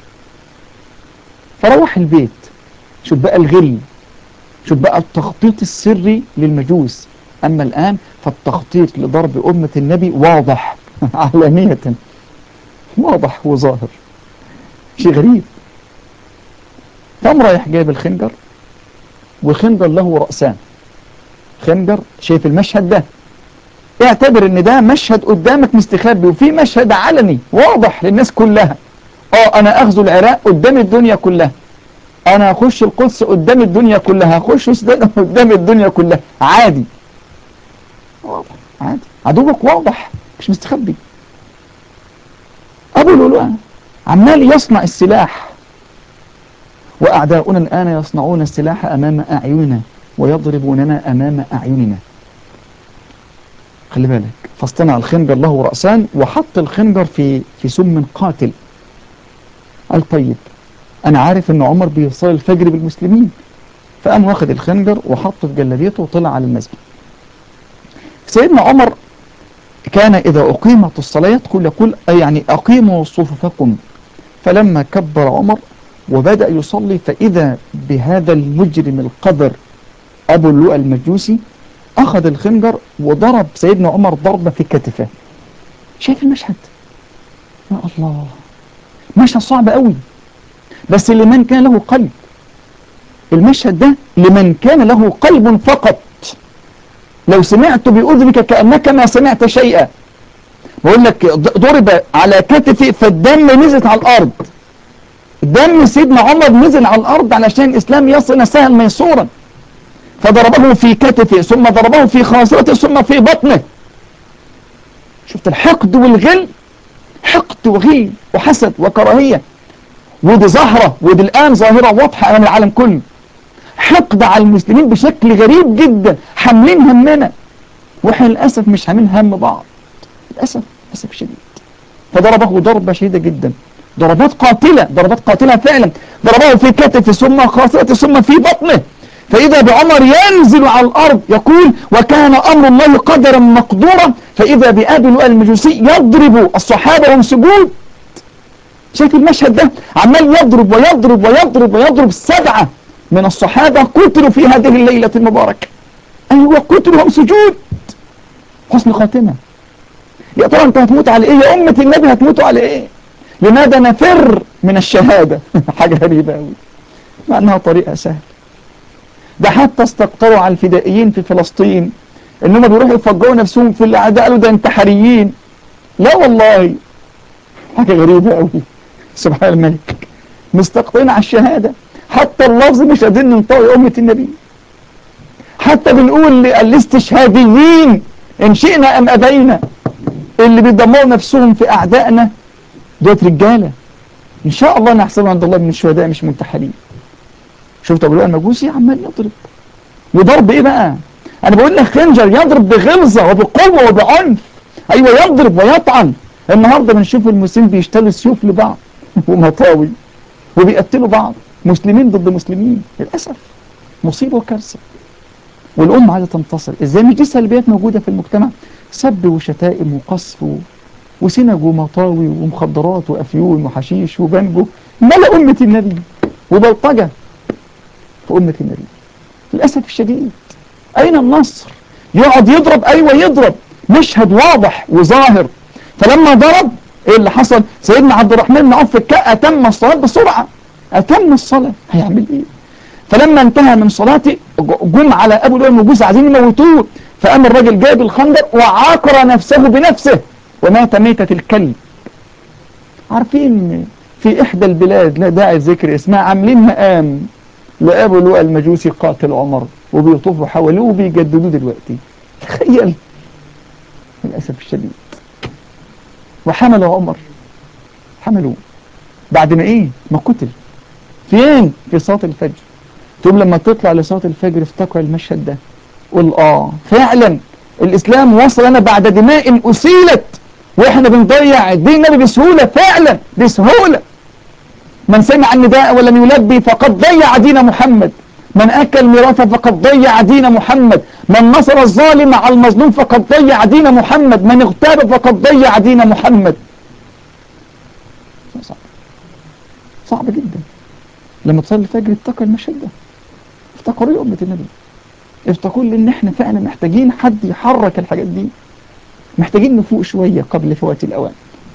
فروح البيت شوف بقى الغل شوف بقى التخطيط السري للمجوس أما الآن فالتخطيط لضرب أمة النبي واضح علانية واضح وظاهر شيء غريب قام رايح جايب الخنجر والخنجر له رأسان خنجر شايف المشهد ده اعتبر ان ده مشهد قدامك مستخبي وفي مشهد علني واضح للناس كلها اه انا اغزو العراق قدام الدنيا كلها انا هخش القدس قدام الدنيا كلها هخش السودان قدام الدنيا كلها عادي واضح عادي عدوك واضح مش مستخبي ابو لؤلؤة عمال يصنع السلاح واعداؤنا الان يصنعون السلاح امام اعيننا ويضربوننا امام اعيننا خلي بالك فاصطنع الخنجر له رأسان وحط الخنجر في في سم قاتل قال طيب انا عارف ان عمر بيصلي الفجر بالمسلمين فقام واخد الخنجر وحطه في جلابيته وطلع على المسجد سيدنا عمر كان إذا أقيمت الصلاة يقول يقول أي يعني أقيموا صفوفكم فلما كبر عمر وبدأ يصلي فإذا بهذا المجرم القذر أبو اللؤى المجوسي أخذ الخنجر وضرب سيدنا عمر ضربة في كتفه شايف المشهد يا الله مشهد صعب قوي بس لمن كان له قلب المشهد ده لمن كان له قلب فقط لو سمعت بأذنك كأنك ما سمعت شيئا بقول لك ضرب على كتفي فالدم نزل على الأرض دم سيدنا عمر نزل على الأرض علشان الإسلام يصل سهل ميسورا فضربه في كتفه ثم ضربه في خاصرته ثم في بطنه شفت الحقد والغل حقد وغل وحسد وكراهية ودي ظاهرة ودي الآن ظاهرة واضحة أمام العالم كله حقد على المسلمين بشكل غريب جدا حاملين همنا واحنا للأسف مش حاملين هم بعض للأسف للأسف شديد فضربه ضربة شديدة جدا ضربات قاتلة ضربات قاتلة فعلا ضربه في كتفه ثم خاصرته ثم في بطنه فإذا بعمر ينزل على الأرض يقول وكان أمر الله قدرا مقدورا فإذا بأبي لؤى المجوسي يضرب الصحابة وهم سجود شايف المشهد ده عمال يضرب ويضرب ويضرب ويضرب سبعة من الصحابة قتلوا في هذه الليلة المباركة أيوة قتلوا هم سجود حسن خاتمة يا ترى أنت هتموت على إيه يا أمة النبي هتموتوا على إيه لماذا نفر من الشهادة حاجة غريبة أوي مع أنها طريقة سهلة ده حتى استقطروا على الفدائيين في فلسطين انهم بيروحوا يفجروا نفسهم في الاعداء قالوا ده انتحاريين لا والله حاجة غريبة قوي سبحان الملك مستقطعين على الشهادة حتى اللفظ مش قادرين ننطق أمة النبي حتى بنقول الاستشهاديين إن شئنا أم أبينا اللي بيدمروا نفسهم في أعدائنا دوت رجالة إن شاء الله نحسبهم عند الله من الشهداء مش منتحرين شفت أبو لؤي المجوسي عمال يضرب وضرب إيه بقى أنا بقول لك خنجر يضرب بغلظة وبقوة وبعنف أيوة يضرب ويطعن النهاردة بنشوف المسلمين بيشتروا سيوف لبعض ومطاوي وبيقتلوا بعض مسلمين ضد مسلمين للأسف مصيبة وكارثة والأمة عايزة تنتصر إزاي مش دي سلبيات موجودة في المجتمع سب وشتائم وقصف و... وسنج ومطاوي ومخدرات وأفيون وحشيش وبنجو ملا أمة النبي وبلطجة في أمة النبي للأسف الشديد أين النصر يقعد يضرب أيوة يضرب مشهد واضح وظاهر فلما ضرب ايه اللي حصل سيدنا عبد الرحمن بن عوف أتم الصلاة بسرعة أتم الصلاة هيعمل ايه فلما انتهى من صلاته جم على أبو لؤي المجوس عايزين يموتوه فقام الراجل جايب الخنجر وعاقر نفسه بنفسه ومات ميتة الكلب عارفين في إحدى البلاد لا داعي ذكر اسمها عاملين مقام لأبو لؤي المجوسي قاتل عمر وبيطوفوا حواليه وبيجددوه دلوقتي تخيل للأسف الشديد وحملوا عمر حملوه بعد ما ايه ما قتل فين في صلاة الفجر تقوم لما تطلع لصلاة الفجر افتكر المشهد ده قول اه فعلا الاسلام وصل لنا بعد دماء اسيلت واحنا بنضيع دين النبي بسهولة فعلا بسهولة من سمع النداء ولم يلبي فقد ضيع دين محمد من أكل ميراثا فقد ضيع دين محمد من نصر الظالم على المظلوم فقد ضيع دين محمد من اغتاب فقد ضيع دين محمد صعب صعب جدا لما تصلي الفجر افتكر المشهد ده افتكروا يا أمة النبي افتكروا ان احنا فعلا محتاجين حد يحرك الحاجات دي محتاجين نفوق شوية قبل فوات الأوان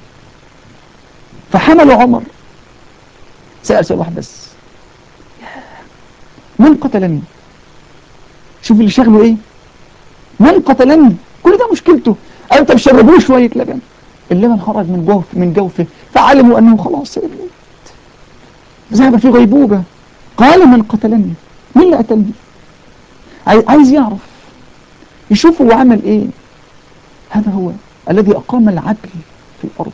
فحملوا عمر سأل سؤال واحد بس من قتلني شوف اللي شغله ايه من قتلني كل ده مشكلته انت بشربوه شوية لبن اللبن خرج من جوف من جوفه فعلموا انه خلاص سيموت ذهب في غيبوبة قال من قتلني مين اللي قتلني عاي- عايز يعرف يشوف هو عمل ايه هذا هو الذي اقام العدل في الارض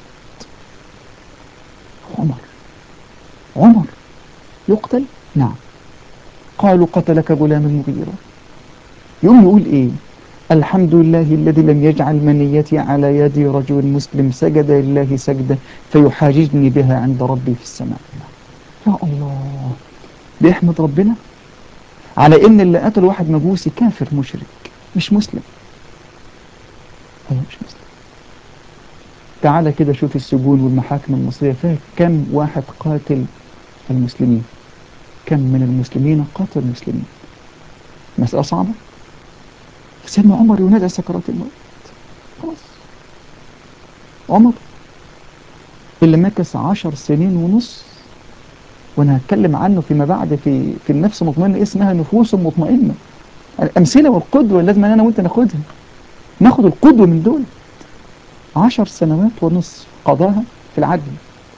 عمر عمر يقتل نعم قالوا قتلك غلام المغيرة يقوم يقول ايه الحمد لله الذي لم يجعل منيتي على يد رجل مسلم سجد لله سجدة فيحاججني بها عند ربي في السماء يا الله بيحمد ربنا على ان اللي قتل واحد مجوسي كافر مشرك مش مسلم ايوه مش مسلم تعالى كده شوف السجون والمحاكم المصرية فيها كم واحد قاتل المسلمين كم من المسلمين قاتل المسلمين مسألة صعبة سيدنا عمر ينادى سكرات الموت خلاص عمر اللي مكث عشر سنين ونص وانا هتكلم عنه فيما بعد في في النفس مطمئنة اسمها نفوس مطمئنة الأمثلة والقدوة لازم أنا وأنت ناخدها ناخد القدوة من دول عشر سنوات ونصف قضاها في العدل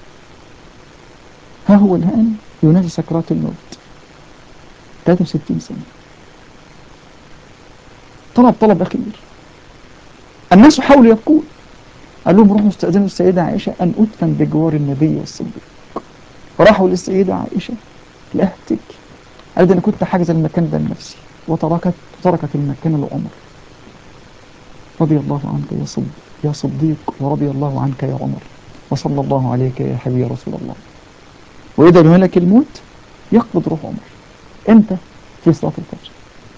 ها هو الآن ينادي سكرات الموت 63 سنة طلب طلب أخير الناس حاولوا يبكون قال لهم روحوا استأذنوا السيدة عائشة أن أدفن بجوار النبي والصديق راحوا للسيدة عائشة لأهتك قالت أنا كنت حاجز المكان ده لنفسي وتركت تركت المكان لعمر رضي الله عنك يا صديق يا صديق ورضي الله عنك يا عمر وصلى الله عليك يا حبيبي يا رسول الله وإذا ملك الموت يقبض روح عمر امتى في صلاة الفجر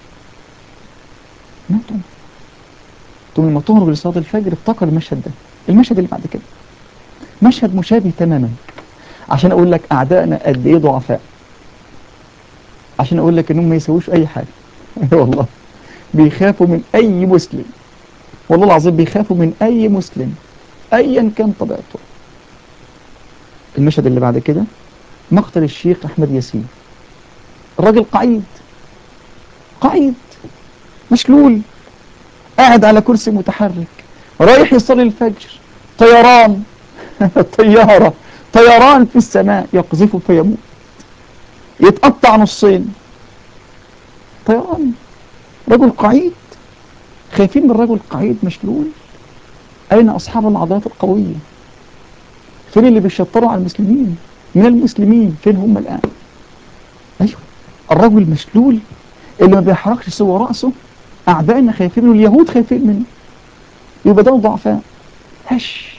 مات عمر ثم لما تهرب لصلاة الفجر افتكر المشهد ده المشهد اللي بعد كده مشهد مشابه تماما عشان اقول لك اعدائنا قد ايه ضعفاء عشان اقول لك انهم ما يسووش اي حاجه اي والله بيخافوا من اي مسلم والله العظيم بيخافوا من اي مسلم ايا كان طبيعته المشهد اللي بعد كده مقتل الشيخ احمد ياسين الراجل قعيد قعيد مشلول قاعد على كرسي متحرك رايح يصلي الفجر طيران طيارة طيران في السماء يقذفه فيموت يتقطع نصين طيران رجل قعيد خايفين من رجل قعيد مشلول أين أصحاب العضلات القوية فين اللي بيشطروا على المسلمين من المسلمين فين هم الآن أيوه الرجل مشلول اللي ما بيحركش سوى رأسه أعدائنا خايفين منه اليهود خايفين منه يبقى دول ضعفاء هش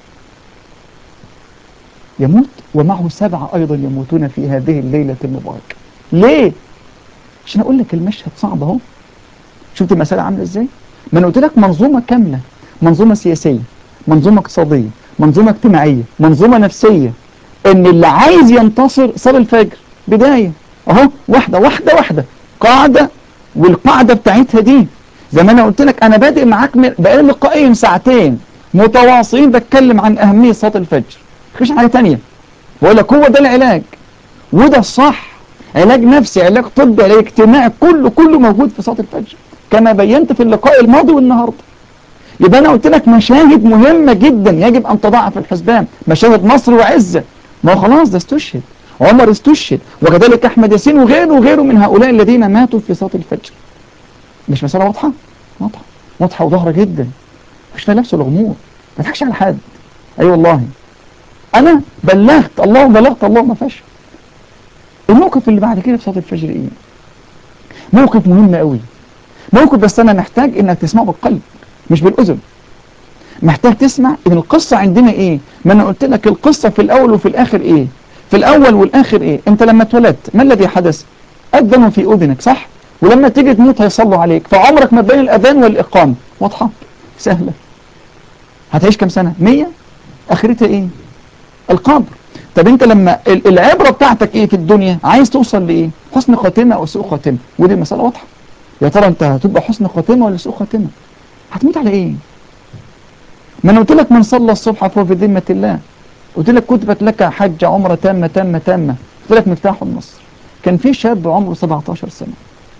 يموت ومعه سبعة أيضا يموتون في هذه الليلة المباركة ليه؟ عشان أقول لك المشهد صعب أهو شفت المسألة عاملة إزاي؟ ما أنا قلت لك منظومة كاملة منظومة سياسية منظومة اقتصادية منظومة اجتماعية منظومة نفسية إن اللي عايز ينتصر صلي الفجر بداية أهو واحدة واحدة واحدة قاعدة والقاعدة بتاعتها دي زي ما أنا قلت لك أنا بادئ معاك من بقالي لقائين ساعتين متواصلين بتكلم عن أهمية صلاة الفجر مفيش حاجة تانية بقول لك هو ده العلاج وده الصح علاج نفسي علاج طبي علاج اجتماعي كله كله موجود في صلاة الفجر كما بينت في اللقاء الماضي والنهاردة يبقى أنا قلت لك مشاهد مهمة جدا يجب أن تضعها في الحسبان مشاهد نصر وعزة ما هو خلاص ده استشهد عمر استشهد وكذلك أحمد ياسين وغيره وغيره من هؤلاء الذين ماتوا في صلاة الفجر مش مسألة واضحة؟ واضحة واضحة وظاهرة جدا مش فيها لبس الغموض ما تضحكش على حد أي أيوة والله أنا بلغت الله بلغت الله ما فيش الموقف اللي بعد كده في صلاة الفجر إيه؟ موقف مهم قوي موقف بس أنا محتاج إنك تسمعه بالقلب مش بالأذن محتاج تسمع إن القصة عندنا إيه؟ ما أنا قلت لك القصة في الأول وفي الآخر إيه؟ في الأول والآخر إيه؟ أنت لما اتولدت ما الذي حدث؟ أذنوا في أذنك صح؟ ولما تيجي تموت هيصلوا عليك فعمرك ما بين الأذان والإقامة واضحة؟ سهلة هتعيش كم سنة؟ 100 آخرتها إيه؟ القبر طب انت لما العبرة بتاعتك ايه في الدنيا عايز توصل لايه حسن خاتمة او سوء خاتمة ودي مسألة واضحة يا ترى انت هتبقى حسن خاتمة ولا سوء خاتمة هتموت على ايه ما انا قلت لك من صلى الصبح فهو في ذمة الله قلت لك كتبت لك حج عمرة تامة تامة تامة قلت لك مفتاح النصر كان في شاب عمره 17 سنة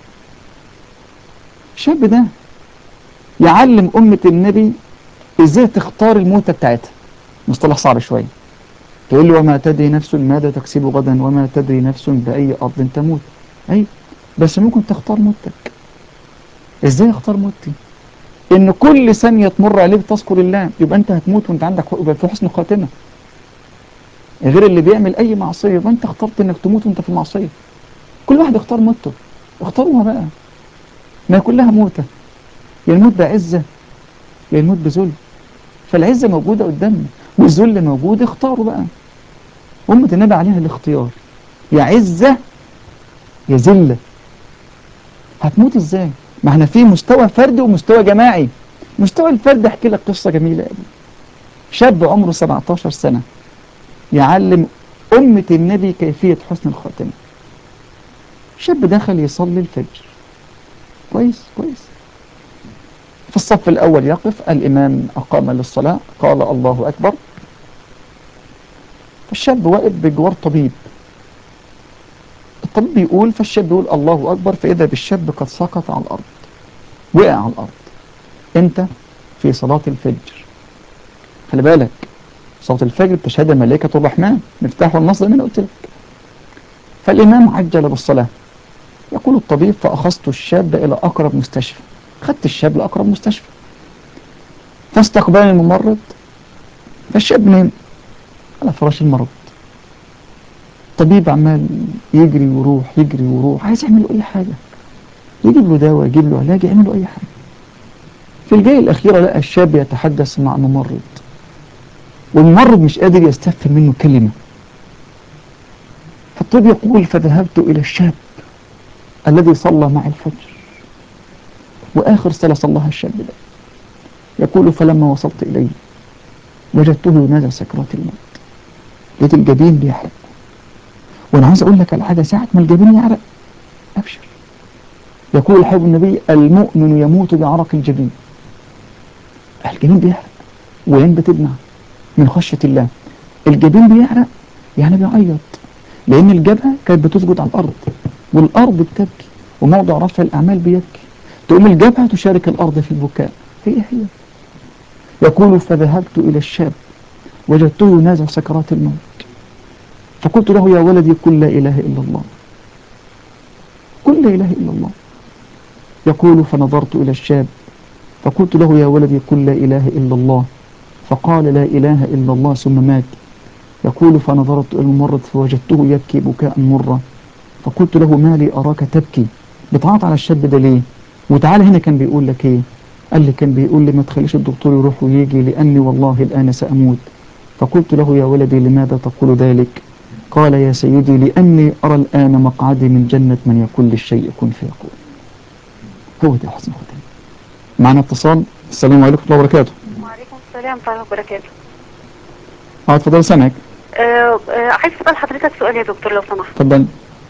الشاب ده يعلم أمة النبي ازاي تختار الموتة بتاعتها مصطلح صعب شوية تقول لي وما تدري نفس ماذا تكسب غدا وما تدري نفس بأي أرض تموت أي بس ممكن تختار موتك ازاي اختار موتي ان كل ثانية تمر عليك تذكر الله يبقى انت هتموت وانت عندك يبقى في حسن خاتمة غير اللي بيعمل اي معصية يبقى انت اخترت انك تموت وانت في المعصية كل واحد اختار موته اختاروها بقى ما هي كلها موتة يا الموت بعزة يا الموت بذل فالعزة موجودة قدامنا والذل موجود اختاروا بقى أمة النبي عليها الاختيار يا عزة يا ذلة هتموت ازاي ما احنا في مستوى فردي ومستوى جماعي مستوى الفرد احكي لك قصة جميلة قوي شاب عمره 17 سنة يعلم أمة النبي كيفية حسن الخاتمة شاب دخل يصلي الفجر كويس كويس في الصف الأول يقف الإمام أقام للصلاة قال الله أكبر فالشاب واقف بجوار طبيب الطبيب بيقول فالشاب بيقول الله أكبر فإذا بالشاب قد سقط على الأرض وقع على الأرض أنت في صلاة الفجر خلي بالك صلاة الفجر تشهد ملائكة الرحمن مفتاح النصر من قلت لك فالإمام عجل بالصلاة يقول الطبيب فأخذت الشاب إلى أقرب مستشفى خدت الشاب لأقرب مستشفى فاستقبلني الممرض فالشاب نام على فراش المرض الطبيب عمال يجري ويروح يجري ويروح عايز يعمل له أي حاجة يجيب له دواء يجيب له علاج يعمل له أي حاجة في الجاية الأخيرة لقى الشاب يتحدث مع ممرض والممرض مش قادر يستفهم منه كلمة فالطبيب يقول فذهبت إلى الشاب الذي صلى مع الفجر وآخر صلاة صلاها الشاب ده يقول فلما وصلت إليه وجدته ينادى سكرات الموت لقيت الجبين بيحرق وانا عايز اقول لك على حاجه ساعه ما الجبين يعرق ابشر يقول حبيب النبي المؤمن يموت بعرق الجبين الجبين بيحرق وين بتدمع من خشيه الله الجبين بيحرق يعني بيعيط لان الجبهه كانت بتسجد على الارض والارض بتبكي وموضع رفع الاعمال بيبكي تقوم الجبهه تشارك الارض في البكاء هي هي يقول فذهبت الى الشاب وجدته ينازع سكرات الموت فقلت له يا ولدي قل لا إله إلا الله قل لا إله إلا الله يقول فنظرت إلى الشاب فقلت له يا ولدي قل لا إله إلا الله فقال لا إله إلا الله ثم مات يقول فنظرت إلى الممرض فوجدته يبكي بكاء مرة فقلت له ما لي أراك تبكي بتعاط على الشاب ده ليه وتعالى هنا كان بيقول لك ايه قال لي كان بيقول لي ما تخليش الدكتور يروح ويجي لأني والله الآن سأموت فقلت له يا ولدي لماذا تقول ذلك قال يا سيدي لأني أرى الآن مقعدي من جنة من يقول للشيء كن فيكون هو ده حسن ختام معنا اتصال السلام عليكم ورحمة الله وبركاته وعليكم السلام ورحمة الله وبركاته اه اتفضل سامعك آه، آه، عايز اسال حضرتك سؤال يا دكتور لو سمحت اتفضل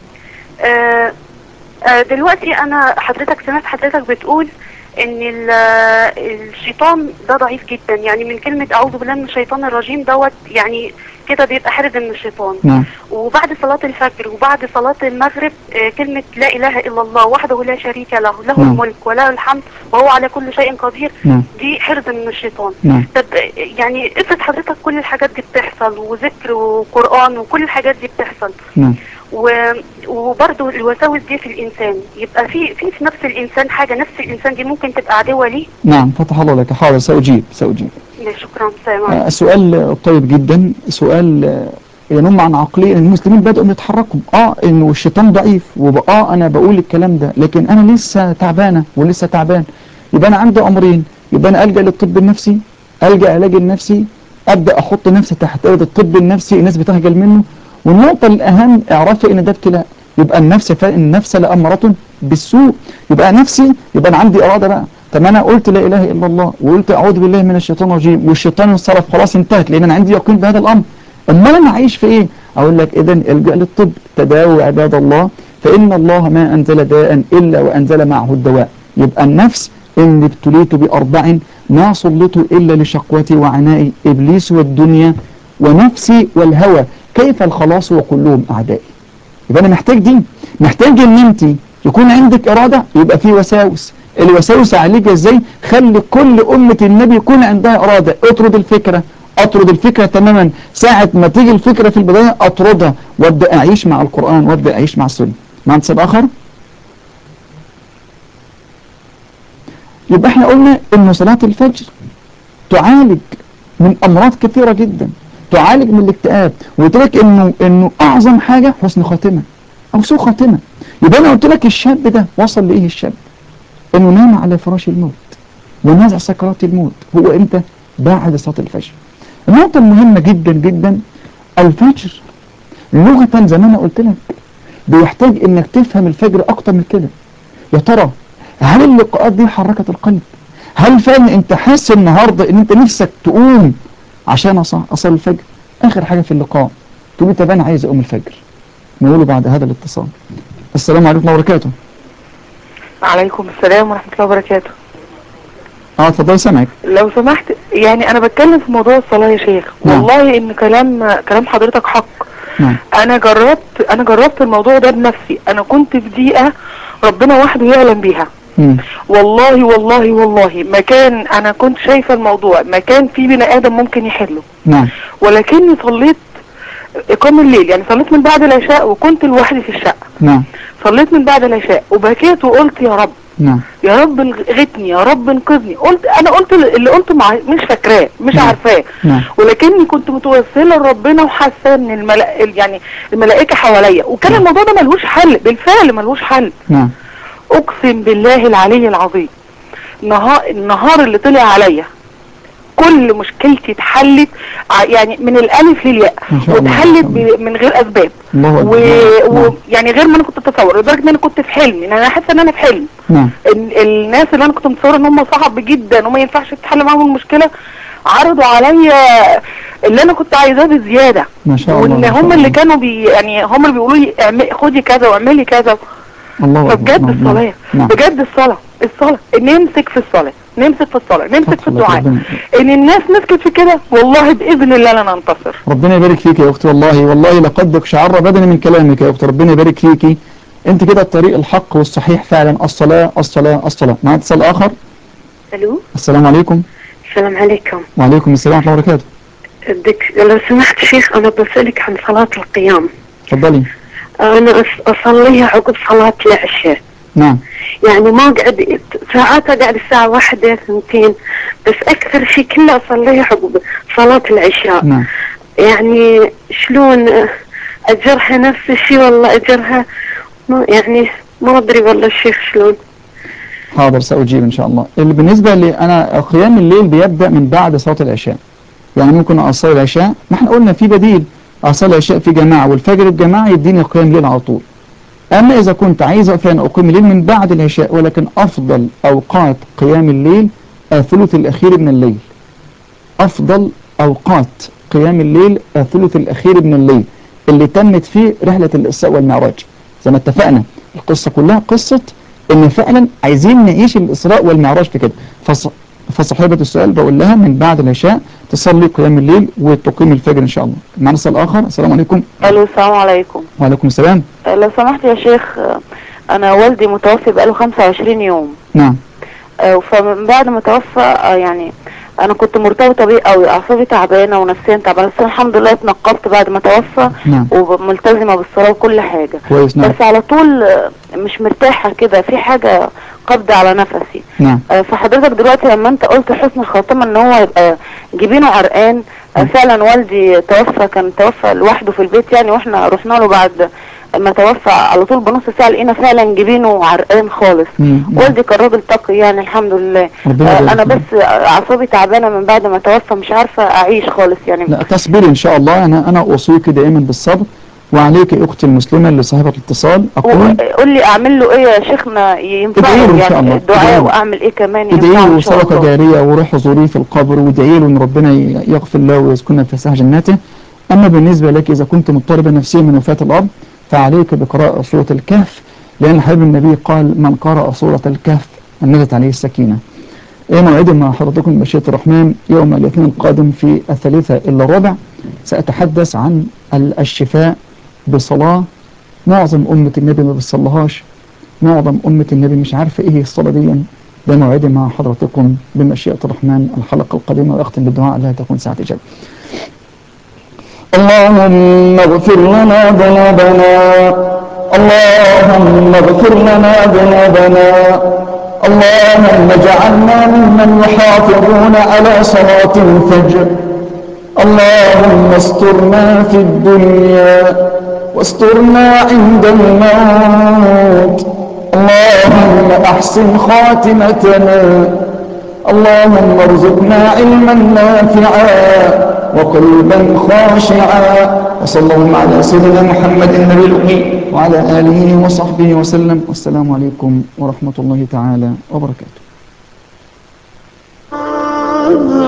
آه، آه، دلوقتي انا حضرتك سمعت حضرتك بتقول ان ال- آه، الشيطان ده ضعيف جدا يعني من كلمة اعوذ بالله من الشيطان الرجيم دوت يعني كده بيبقى حرز من الشيطان نعم وبعد صلاة الفجر وبعد صلاة المغرب آه، كلمة لا إله إلا الله وحده لا شريك له له نعم. الملك وله الحمد وهو على كل شيء قدير نعم دي حرز من الشيطان نعم طب آه، يعني افرض حضرتك كل الحاجات دي بتحصل وذكر وقرآن وكل الحاجات دي بتحصل نعم و- وبرضه الوساوس دي في الإنسان يبقى في في في نفس الإنسان حاجة نفس الإنسان دي ممكن تبقى عدوة ليه نعم فتح الله لك حاضر سأجيب سأجيب شكرا سلام عليكم. آه، سؤال طيب جدا سؤال آه، ينم عن عقلية إن المسلمين بدأوا يتحركوا اه انه الشيطان ضعيف واه انا بقول الكلام ده لكن انا لسه تعبانة ولسه تعبان يبقى انا عندي امرين يبقى انا الجا للطب النفسي الجا علاج النفسي ابدا احط نفسي تحت ايد الطب النفسي الناس بتخجل منه والنقطة الاهم اعرفي ان ده ابتلاء يبقى النفس فا النفس لأمرة بالسوء يبقى نفسي يبقى انا عندي اراده بقى طب انا قلت لا اله الا الله وقلت اعوذ بالله من الشيطان الرجيم والشيطان انصرف خلاص انتهت لان انا عندي يقين بهذا الامر امال انا عايش في ايه اقول لك اذا الجا للطب تداووا عباد الله فان الله ما انزل داء الا وانزل معه الدواء يبقى النفس ان ابتليت باربع ما صليت الا لشقوتي وعنائي ابليس والدنيا ونفسي والهوى كيف الخلاص وكلهم اعدائي يبقى انا محتاج دي محتاج ان انت يكون عندك اراده يبقى في وساوس الوساوس عليك ازاي خلي كل امه النبي يكون عندها اراده اطرد الفكره اطرد الفكرة تماما ساعة ما تيجي الفكرة في البداية اطردها وابدأ اعيش مع القرآن وابدأ اعيش مع السنة مع اتصال اخر يبقى احنا قلنا ان صلاة الفجر تعالج من امراض كثيرة جدا تعالج من الاكتئاب وقلت لك انه انه اعظم حاجة حسن خاتمة او سوء خاتمة يبقى انا قلت لك الشاب ده وصل لايه الشاب انه نام على فراش الموت ونزع سكرات الموت هو امتى بعد صلاة الفجر النقطة المهمة جدا جدا الفجر لغة زي ما انا قلت لك بيحتاج انك تفهم الفجر اكتر من كده يا ترى هل اللقاءات دي حركت القلب هل فعلا انت حاسس النهاردة ان انت نفسك تقوم عشان أص- اصلي الفجر اخر حاجة في اللقاء تقول لي طب انا عايز اقوم الفجر نقوله بعد هذا الاتصال السلام عليكم ورحمة الله وبركاته عليكم السلام ورحمة الله وبركاته اه اتفضل سامعك لو سمحت يعني انا بتكلم في موضوع الصلاة يا شيخ نعم. والله ان كلام كلام حضرتك حق نعم انا جربت انا جربت الموضوع ده بنفسي انا كنت في دقيقة ربنا وحده يعلم بيها مم. والله والله والله ما كان انا كنت شايفة الموضوع ما كان في بني ادم ممكن يحله نعم ولكني صليت اقام الليل يعني صليت من بعد العشاء وكنت لوحدي في الشقة نعم صليت من بعد العشاء وبكيت وقلت يا رب نعم يا رب غتني يا رب انقذني قلت انا قلت اللي قلته مع مش فاكراه مش نعم. عارفاه نعم ولكني كنت متوسله لربنا وحاسه ان الملا... يعني الملائكه حواليا وكان نعم. الموضوع ده ملوش حل بالفعل ملوش حل نعم اقسم بالله العلي العظيم نهار النهار اللي طلع عليا كل مشكلتي اتحلت ع- يعني من الالف للياء ما شاء الله، واتحلت ما شاء ب- من غير اسباب الله و... أكبر و... نعم. يعني غير ما انا كنت اتصور لدرجه ان انا كنت في حلم ان انا حاسه ان انا في حلم نعم ال- الناس اللي انا كنت متصوره ان هم صعب جدا وما ينفعش تتحل معاهم المشكله عرضوا عليا اللي انا كنت عايزاه بزياده ما شاء الله وان ما شاء هم اللي الله. كانوا بي يعني هم اللي بيقولوا لي اعمل- خدي كذا واعملي كذا الله أكبر. فبجد نعم، الصلاه نعم بجد الصلاه الصلاه نمسك في الصلاه نمسك في الصلاه نمسك في الله الدعاء ربنا- ان الناس مسكت في كده والله باذن الله لن انتصر ربنا يبارك فيك يا اختي والله والله لقد شعر بدني من كلامك يا اختي ربنا يبارك فيكي انت كده الطريق الحق والصحيح فعلا الصلاة الصلاة الصلاة مع اتصال اخر الو السلام عليكم السلام عليكم وعليكم السلام ورحمة الله وبركاته بدك لو سمحت شيخ انا بسألك عن صلاة القيام اتفضلي انا أص- اصليها عقب صلاة العشاء نعم يعني ما قعد ساعات اقعد الساعة واحدة ثنتين بس اكثر شيء كله اصليها عقب صلاة العشاء نعم يعني شلون اجرها نفس الشيء والله اجرها ما يعني ما ادري والله الشيخ شلون حاضر سأجيب ان شاء الله اللي بالنسبة لي انا قيام الليل بيبدأ من بعد صلاة العشاء يعني ممكن اصلي العشاء ما احنا قلنا في بديل اصلي العشاء في جماعة والفجر الجماعة يديني قيام ليل على طول أما إذا كنت عايز فعلا أقيم الليل من بعد العشاء ولكن أفضل أوقات قيام الليل الثلث الأخير من الليل أفضل أوقات قيام الليل الثلث الأخير من الليل اللي تمت فيه رحلة الإسراء والمعراج زي ما اتفقنا القصة كلها قصة إن فعلا عايزين نعيش الإسراء والمعراج في كده فص... فصاحبة السؤال بقول لها من بعد العشاء تصلي قيام الليل وتقيم الفجر إن شاء الله معنا سؤال آخر السلام عليكم الو السلام عليكم وعليكم السلام لو سمحت يا شيخ انا والدي متوفي بقاله 25 يوم نعم آه، فمن بعد ما توفى آه، يعني انا كنت مرتبطه بيه قوي اعصابي تعبانه ونفسيا تعبانه بس الحمد لله اتنقبت بعد ما توفى نعم وملتزمه بالصلاه وكل حاجه كويس نعم بس على طول آه، مش مرتاحه كده في حاجه قبض على نفسي نعم آه، فحضرتك دلوقتي لما انت قلت حسن الخاتمه ان هو يبقى جبينه عرقان آه، فعلا والدي توفى كان توفى لوحده في البيت يعني واحنا رحنا له بعد ما توفى على طول بنص ساعه لقينا فعلا جبينه عرقان خالص مم. والدي كان راجل تقي يعني الحمد لله ربنا آه، يبارك انا فيك. بس اعصابي تعبانه من بعد ما توفى مش عارفه اعيش خالص يعني لا تصبري ان شاء الله انا انا اوصيك دائما بالصبر وعليك يا اختي المسلمه اللي صاحبه الاتصال اقول قول لي اعمل له ايه يا شيخنا ادعي له ينفعه إن شاء يعني الله. ادعي الدعاء له. واعمل ايه كمان ادعي ينفعه له ان شاء صدقه الله جاريه وروح زوريه في القبر وادعي له ان ربنا ي- يغفر له ويسكنه في فساح جناته اما بالنسبه لك اذا كنت مضطربه نفسيا من وفاه الاب فعليك بقراءه سوره الكهف لان حبيب النبي قال من قرأ سوره الكهف نزلت عليه السكينه ايه موعد مع حضرتكم بشيرة الرحمن يوم الاثنين القادم في الثالثة إلا الرابع سأتحدث عن ال- الشفاء بصلاة معظم أمة النبي ما بتصلهاش معظم أمة النبي مش عارفة إيه هي الصلاة دي بموعد مع حضرتكم بمشيئة الرحمن الحلقة القادمة وأختم بالدعاء لا تكون ساعة إجابة اللهم اغفر لنا ذنوبنا اللهم اغفر لنا ذنوبنا اللهم اجعلنا ممن يحافظون على صلاة الفجر اللهم استرنا في الدنيا واسترنا عند الموت اللهم احسن خاتمتنا اللهم ارزقنا علما نافعا وقلبا خاشعا وصلى الله على سيدنا محمد النبي الأمي وعلى آله وصحبه وسلم والسلام عليكم ورحمة الله تعالى وبركاته